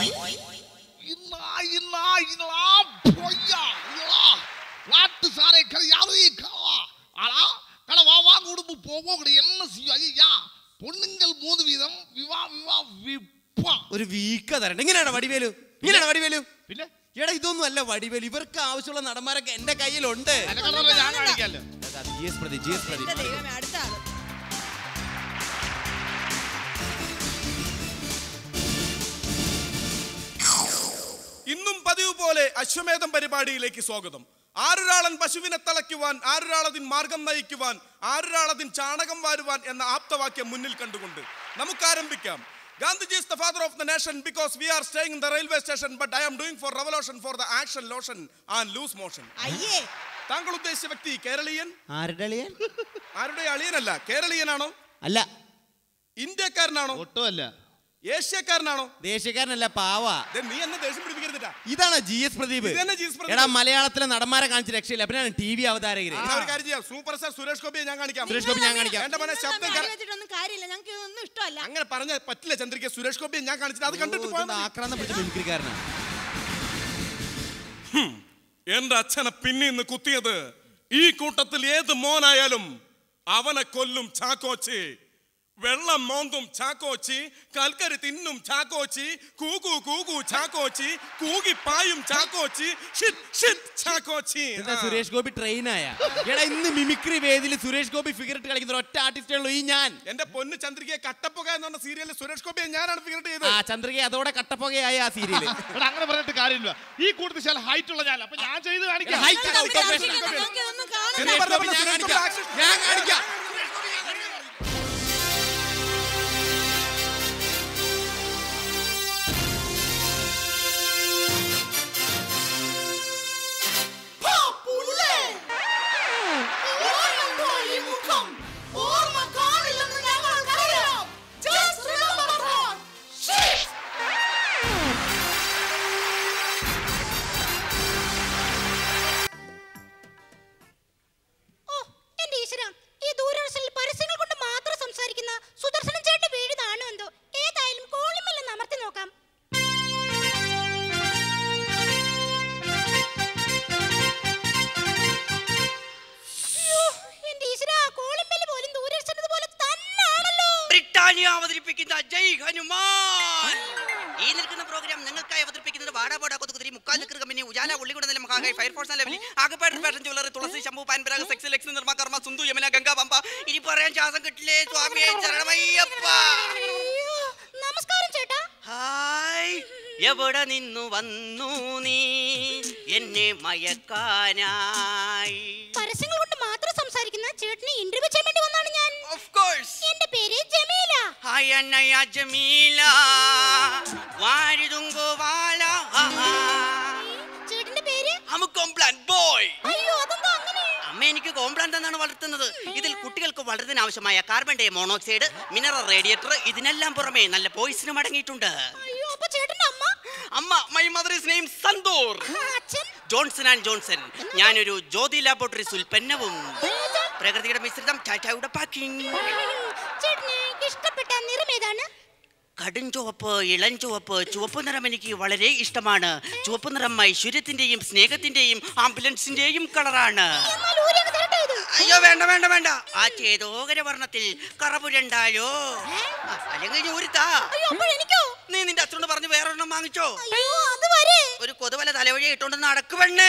நாட்டு சாரை யாரையும் களவா ஆனா களவா வாங்க உடுப்பு போவோம் என்ன செய்யும் ஐயா பொண்ணுங்கள் மூணு வீதம் விவா விவா விப்பா ഒരു വീക്ക തരണ്ട ഇങ്ങനെയാണോ വടിവേലു ഇങ്ങനെയാണോ വടിവേലു പിന്നെ എടാ ഇതൊന്നും അല്ല വടിവേലു ഇവർക്ക് ആവശ്യമുള്ള നടന്മാരൊക്കെ എന്റെ കയ്യിലുണ്ട് ഞാൻ കാണിക്കാലോ ജി എസ് പ്രതി ജി എസ് പ്രതി എന്റെ ദൈവമേ അടുത്ത ആള് ഇന്നും പതിവ് പോലെ അശ്വമേധം പരിപാടിയിലേക്ക് സ്വാഗതം ആരൊരാളൻ പശുവിനെ തളയ്ക്കുവാൻ ആരൊരാളതിൻ മാർഗം നയിക്കുവാൻ ആരൊരാളതിൻ ചാണകം വാരുവാൻ എന്ന ആപ്തവാക്യം മുന്നിൽ കണ്ടുകൊണ്ട് നമുക്ക് ആരംഭിക്കാം Gandhiji is the father of the nation because we are staying in the railway station but I am doing for revolution for the action lotion and loose motion അയ്യേ താങ്കൾ ഉദ്ദേശിച്ച വ്യക്തി കേരളീയൻ ആരുടെ അളിയൻ ആരുടെ അളിയനല്ല കേരളീയനാണോ അല്ല ഇന്ത്യക്കാരനാണോ ഒട്ടുമല്ല ഏഷ്യക്കാരനാണോ ദേശീയക്കാരനല്ല പാവാ ദേ, നീ എന്നെ ദേഷ്യം പിടിപ്പിക്കരുതിട്ടാ ഇതാണ് ജി എസ് പ്രദീപ് ഇത് തന്നെ GS പ്രദീപ്. എടാ മലയാളത്തിലെ നടന്മാരെ കാണിച്ച് രക്ഷയില്ല പിന്നെ ടി വി അവതാരകര് എന്നാ ഒരു കാര്യം ചെയ്യാം സൂപ്പർ സ്റ്റാർ സുരേഷ് ഗോപിയെ ഞാൻ കാണിക്കാം സുരേഷ് ഗോപി ഞാൻ കാണിക്കാം. എന്റെ മോനെ ശബ്ദം അടി കര- വെച്ചിട്ടൊന്നും കാര്യമില്ല ഞങ്ങൾക്ക് ഇതൊന്നും ഇഷ്ടമല്ല അങ്ങനെ പറഞ്ഞ പറ്റില്ല ചന്ദ്രിക സുരേഷ് ഗോപിയെ ഞാൻ കാണിച്ചിട്ട് അത് കണ്ടിട്ട് പോയാൽ മതി. ആക്രാന്തം പിടിച്ച മിമിക്രിക്കാരനാണ് ഹും, എന്റെ അച്ഛനെ പിന്നീന്ന് കുത്തിയത് ഈ കൂട്ടത്തിൽ ഏത് മോനായാലും അവനെ കൊല്ലും ചാക്കോച്ചി വെള്ളം മോന്തും ചാക്കോച്ചി കൽക്കരി തിന്നും ചാക്കോച്ചി കൂകു കൂകു ചാക്കോച്ചി കൂകി പായും ചാക്കോച്ചി ഷിറ്റ് ഷിറ്റ് ചാക്കോച്ചി എന്താ ആ. സുരേഷ് ഗോപി ട്രെയിനായ എടാ ഇന്ന് മിമിക്രി വേദിയിൽ സുരേഷ് ഗോപി ഫിഗർ ഇട്ട് കളിക്കുന്ന ഒരു ഒറ്റ ആർട്ടിസ്റ്റേ ഉള്ളൂ ഈ ഞാൻ എന്റെ പൊന്ന് ചന്ദ്രികയെ കട്ടപ്പുക എന്ന് പറഞ്ഞ സീരിയലിൽ സുരേഷ് ഗോപിയെ ഞാനാണ് ഫിഗർ ആ ചെയ്തത് ചന്ദ്രിക അതോടെ കട്ടപ്പുകയായ ആ സീരിയല് എടാ അങ്ങനെ പറഞ്ഞിട്ട് കാര്യമില്ല ഈ കൂട്ടത്തിൽ ചില ഹൈറ്റ് ഉള്ള ഞാൻ അപ്പൊ ഞാൻ ചെയ്ത് കാണിക്കാം height ഉള്ള സുരേഷ് ഉപേക്ഷ. ഗോപി. സുരേഷ് ഗോപി ഞാൻ കാണിക്കാം ഞാൻ കാണിക്കാം ഓ, എന്റെ ഈശ്വരാ, ഈ ദൂരദർശനിൽ പരസ്യങ്ങൾ കൊണ്ട് മാത്രം സംസാരിക്കുന്ന സുദർശനൻ ചേട്ടന്റെ വീട് താണോ എന്തോ ഏതായാലും കോളിമല്ലെന്ന് അമർത്തി നോക്കാം അയ്യോ, എന്റെ ഈശ്വരാ, കോളിംബെല്ല് പോലും ദൂരദർശനത് പോലെ തന്നെയാണല്ലോ ബ്രിട്ടാനിയ അവതരിപ്പിക്കുന്ന ജയ് ഹനുമാൻ ഈ നിൽക്കുന്ന പ്രോഗ്രാം നിങ്ങൾക്കായി അവതരിപ്പിക്കുന്നത് വാടാപോട കൊതുകുതിരി മുക്കാൽ നിക്കർ കമ്പനി ഉജാല ഉള്ളികുട നില മഹാകായ് ഫയർഫോഴ്സ് ലെവലി ആകപ്പാട് ഫാഷൻ ജ്വല്ലറി തുളസി ശംഭു പാൻപരാഗ് സെക്സ് ലെക്സ് നിർമ്മ കർമ്മ സുന്ദു യമന ഗംഗ പമ്പ ഇനി പറയാൻ ശ്വാസം കിട്ടില്ലേ സ്വാമിയെ ശരണമയ്യപ്പ അയ്യോ, നമസ്കാരം ചേട്ടാ ഹായ് എവിടെ നിന്നു വന്നു നീ എന്നെ മയക്കാനായി പരസ്യങ്ങൾ കൊണ്ട് മാത്രം സംസാരിക്കുന്ന ചേട്ടനെ ഇന്റർവ്യൂ ചെയ്യാൻ വേണ്ടി വന്നാണ് ഞാൻ ഓഫ് കോഴ്സ് എന്റെ പേര് ജമീല ഹായ് അണ്ണയ ജമീല വാരിതുങ്കോ വാല ചേട്ടന്റെ പേര് അമുക്കൊംപ്ലാൻ ബോയ് അയ്യോ അതെന്താ അങ്ങനെ അമ്മ എനിക്ക് കോംപ്ലാന്റ് എന്നാണ് വളർത്തുന്നത് ഇതിൽ കുട്ടികൾക്ക് വളർത്താൻ ആവശ്യമായ carbon di monoxide mineral radiator ഇതിനെല്ലാം പുറമെ നല്ല പോയിസനും അടങ്ങിയിട്ടുണ്ട് അയ്യോ അപ്പൊ ചേട്ടന്റെ അമ്മ അമ്മ my mother is name Santoor അച്ഛൻ ജോൺസൺ ആൻഡ് ജോൺസൺ ഞാനൊരു ജ്യോതി ലാബോറട്ടറീസ് ഉൽപ്പന്നവും പ്രകൃതിയുടെ മിശ്രിതം ടാറ്റയുടെ പാക്കിംഗ് ചേട്ടന് ഇഷ്ടപ്പെട്ട നിറം ഏതാണ് കടും ചുവപ്പ് ഇളം ചുവപ്പ് ചുവപ്പ് നിറം എനിക്ക് വളരെ ഇഷ്ടമാണ് ചുവപ്പ് നിറം ഐശ്വര്യത്തിന്റെയും സ്നേഹത്തിന്റെയും ആംബുലൻസിന്റെയും കളറാണ് എന്നാൽ ഊരങ്ങ് തരട്ടെ ഇത് അയ്യോ വേണ്ട വേണ്ട വേണ്ട ആ ചേതോകര വർണ്ണത്തിൽ കറപുരണ്ടാലോ ആ, അല്ലെങ്കിൽ ഇനി ഒരു താ അയ്യോ അപ്പോൾ എനിക്കോ നീ നിന്റെ അച്ഛനോട് പറഞ്ഞ് വേറൊരെണ്ണം വാങ്ങിച്ചോ അയ്യോ അത് വരെ ഒരു കൊതുവല തലവഴി ഇട്ടോണ്ട് നടക്കുവണ്ണേ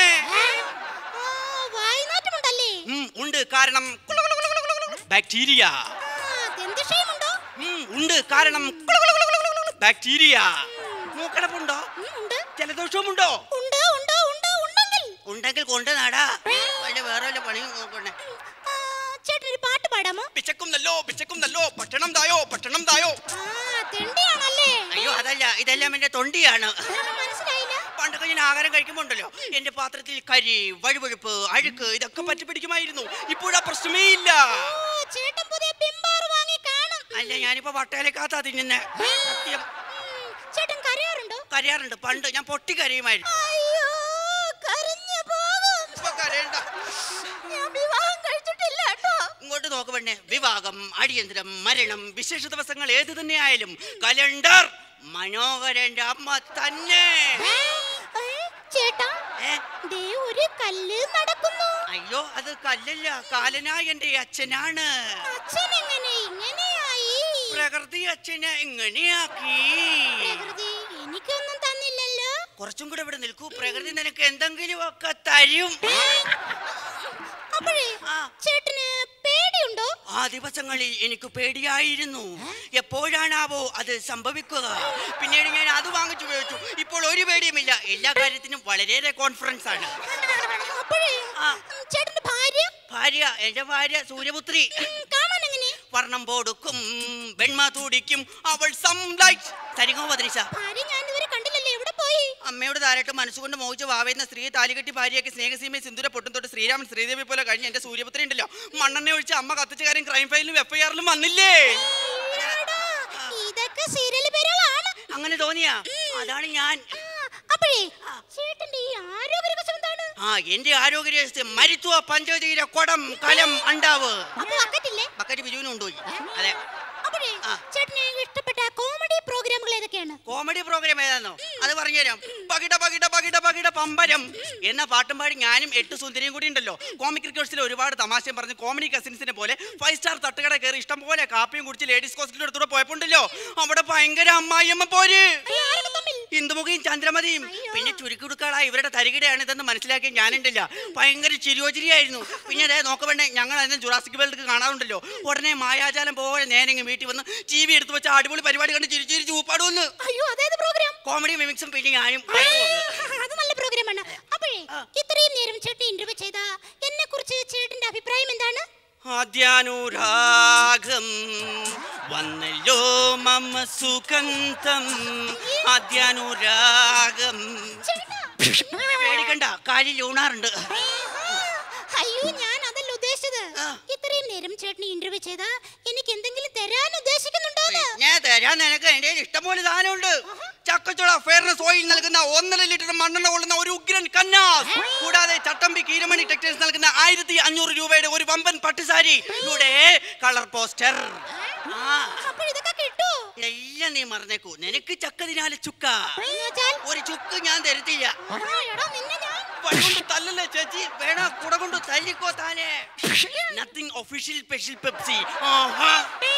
വായുനാറ്റമുണ്ടല്ലേ ഉം, ഉണ്ട് കാരണം ബാക്ടീരിയ ദന്തക്ഷയമുണ്ടോ ഉം, ഉണ്ട് കാരണം ബാക്ടീരിയ മൂക്കടപ്പുണ്ടോ ഉണ്ട് ജലദോഷവുമുണ്ടോ ഉണ്ട് ഉണ്ട് ഉണ്ട് ഉണ്ടെങ്കിൽ ഉണ്ടെങ്കിൽ കൊണ്ട് നാടാ വല്ല വേറെ വല്ല പണിയും നോക്കണേ ചേട്ടൻ ഒരു പാട്ട് പാടാമോ പിച്ചക്കും നല്ലോ പിച്ചക്കും നല്ലോ പട്ടണം തായോ പട്ടണം തായോ ആ തെണ്ടിയാണല്ലേ അയ്യോ അതല്ല ഇതെല്ലാം എന്റെ തൊണ്ടിയാണ് മനസ്സിലായില്ല പണ്ടൊക്കെ ഞാൻ ആഹാരം കഴിക്കുമ്പോണ്ടല്ലോ എന്റെ പാത്രത്തിൽ കരി വഴുവഴുപ്പ് അഴുക്ക് ഇതൊക്കെ പറ്റി പിടിക്കുമായിരുന്നു ഇപ്പോഴാ പ്രശ്നമേ ഇല്ല ഓ ചേട്ടൻ പുതിയ പിമ്പാർ വാങ്ങി കാണും അല്ല ഞാനിപ്പോ വട്ടയിലേക്കാത്താ തിന്നുന്നെ സത്യം ചേട്ടൻ കരയാറുണ്ടോ കരയാറുണ്ട് പണ്ട് ഞാൻ പൊട്ടി കരയുമായിരുന്നു അയ്യോ കരഞ്ഞു പോകും ഇപ്പൊ കരയണ്ട ഞാൻ വിവാഹം കഴിച്ചിട്ടില്ല കേട്ടോ ഇങ്ങോട്ട് നോക്ക് പെണ്ണെ വിവാഹം അടിയന്തരം മരണം വിശേഷ ദിവസങ്ങൾ ഏത് തന്നെ ആയാലും കലണ്ടർ മനോഹരന്റെ അമ്മ തന്നെ ചേട്ടാ ദേ ഒരു കല്ല് നടക്കുന്നു അയ്യോ അത് കല്ലല്ല കാലനായ എന്റെ അച്ഛനാണ് അച്ഛൻ എങ്ങനെ ഇങ്ങനെയായി പ്രകൃതി അച്ഛനെ എങ്ങനെയാക്കി പ്രകൃതി എനിക്കൊന്നും തന്നില്ലല്ലോ കുറച്ചും കൂടെ ഇവിടെ നിൽക്കൂ പ്രകൃതി നിനക്ക് എന്തെങ്കിലും ഒക്കെ തരും അപ്പോഴേ ചേട്ടന് പേടിയുണ്ടോ ആ ദിവസങ്ങളിൽ എനിക്ക് പേടിയായിരുന്നു എപ്പോഴാണാവോ അത് സംഭവിക്കുക പിന്നീട് ഞാൻ അത് വാങ്ങിച്ചുപയോഗിച്ചു ഇപ്പോൾ ഒരു പേടിയുമില്ല എല്ലാ കാര്യത്തിനും വളരെയേറെ കോൺഫിഡൻസ് ആണ് അപ്പോഴേ ചേട്ടന്റെ ഭാര്യ ഭാര്യ എന്റെ ഭാര്യ സൂര്യപുത്രി കാണാൻ എങ്ങനെ വർണ്ണം പോടുക്കും വെണ്മ തൂടിക്കും അവൾ സംലൈറ്റ് തരികോ പതിനിശ ഭാര്യ ഞാൻ ഇതുവരെ കണ്ടില്ലല്ലേ എവിടെ പോയി അമ്മയോട് താരായിട്ട് മനസ്സുകൊണ്ട് മോഹിച്ച് വാവേന്ന സ്ത്രീ താലികെട്ടി ഭാര്യയ്ക്ക് സ്നേഹസീമയെ സിന്ദൂര പൊട്ടും തൊട്ട് ശ്രീരാമൻ ശ്രീദേവി പോലെ കഴിഞ്ഞ എന്റെ സൂര്യപുത്രി ഉണ്ടല്ലോ മണ്ണെണ്ണ ഒഴിച്ച് അമ്മ കത്തിച്ച കാര്യം ക്രൈം ഫയലിലും എഫ് ഐ ആറിലും വന്നില്ലേ എടാ, ഇതൊക്കെ സീരിയൽ പേരുകളാണ് അങ്ങനെ തോന്നിയാ അതാണ് ഞാൻ അപ്പോഴേ ചേട്ടന്റെ ഈ ആരോഗ്യരഹസ്യം എന്താണ് ആ എന്റെ ആരോഗ്യ മരിത്വ പഞ്ചതീര കൊടം കലം അണ്ടാവ് അപ്പൊ ബക്കറ്റില്ലേ ബക്കറ്റ് ബിജുവിനും കൊണ്ടുപോയി അതെ അപ്പോഴേ ചേട്ടന് ഇഷ്ടപ്പെട്ട കോമഡി പ്രോഗ്രാമുകൾ ഏതൊക്കെയാണ് കോമഡി പ്രോഗ്രാം ഏതാന്നോ അത് പറഞ്ഞുതരാം പകിട പകിട പകിട പകിട പമ്പരം എന്ന പാട്ടും പാടി ഞാനും എട്ട് സുന്ദരിയും കൂടി ഉണ്ടല്ലോ കോമിക് റിക്വേഴ്സിൽ ഒരുപാട് തമാശയും പറഞ്ഞ് കോമഡി കസിൻസിനെ പോലെ ഫൈവ് സ്റ്റാർ തട്ടുകട കയറി ഇഷ്ടം പോലെ കാപ്പിയും കുടിച്ച് ലേഡീസ് ഹോസ്റ്റലിന്റെ അടുത്തൂടെ പോയപ്പോണ്ടല്ലോ അവിടെ ഭയങ്കര അമ്മായിയമ്മ പോര് ഇന്ദുമുഖയും ചന്ദ്രമതിയും പിന്നെ ചുരുക്കുടുക്കളാ ഇവരുടെ തരികിടയാണ് ഇതെന്ന് മനസ്സിലാക്കി ഞാനുണ്ടല്ല ഭയങ്കര ചിരിയോചിരിയായിരുന്നു പിന്നെ അതേ നോക്കവേണ്ടേ ഞങ്ങൾ അതിന് ജുറാസിക് വേൾഡ് കാണാറുണ്ടല്ലോ ഉടനെ മായാജാലം പോലെ നേരെ വീട്ടിൽ വന്ന് ടി വി എടുത്ത് വെച്ച അടിപൊളി പരിപാടി കണ്ട് ചിരി ചിരി ചൂപ്പാടുവന്ന് അയ്യോ അതേത് പ്രോഗ്രാം കോമഡി മിമിക്സും പിന്നെ ഞാനും അത് നല്ല പ്രോഗ്രാമാണ് അപ്പോഴേ ഇത്രയും നേരം ചേട്ടൻ ഇന്റർവ്യൂ ചെയ്ത എന്നെ കുറിച്ച് ചേട്ടന്റെ അഭിപ്രായം എന്താണ് ആദ്യാനുരാഗം വന്നല്ലോ മമ സുഗന്ധം ആദ്യാനുരാഗം പേടിക്കണ്ട കാലിൽ ഊണാറുണ്ട് അയ്യോ ഞാൻ അതല്ല ഉദ്ദേശിച്ചത് ഇത്രയും നേരം ചേട്ടൻ ഇന്റർവ്യൂ ചെയ്ത എനിക്ക് എന്തെങ്കിലും തരാൻ ഉദ്ദേശിക്കുന്നുണ്ടോന്ന് ഞാൻ തരാൻ നിനക്ക് എന്റെ ഇഷ്ടംപോലെ സാധനമുണ്ട് ചക്കച്ചുള ഫെയർനെസ് ഓയിൽ നൽകുന്ന ഒന്നര ലിറ്റർ മണ്ണെണ്ണ കൊള്ളുന്ന ഒരു ഉഗ്രൻ കന്നാസ് കൂടാതെ ചട്ടമ്പി കീരമണി ടെക്സ്റ്റൈൽസ് നൽകുന്ന ആയിരത്തി അഞ്ഞൂറ് രൂപയുടെ ഒരു വമ്പൻ പട്ടുസാരി ഇവിടെ കളർ പോസ്റ്റർ എല്ലാം നീ മറന്നേക്കൂ നിനക്ക് ചക്ക തിനാലെ ചുക്ക ഒരു ചുക്ക് ഞാൻ തരത്തില്ല വഴികൊണ്ട് തല്ലല്ലേ ചേച്ചി വേണ കുട കൊണ്ട് തല്ലിക്കോ താനെ നത്തിങ് ഒഫീഷ്യൽ സ്പെഷ്യൽ പെപ്സി ആഹാ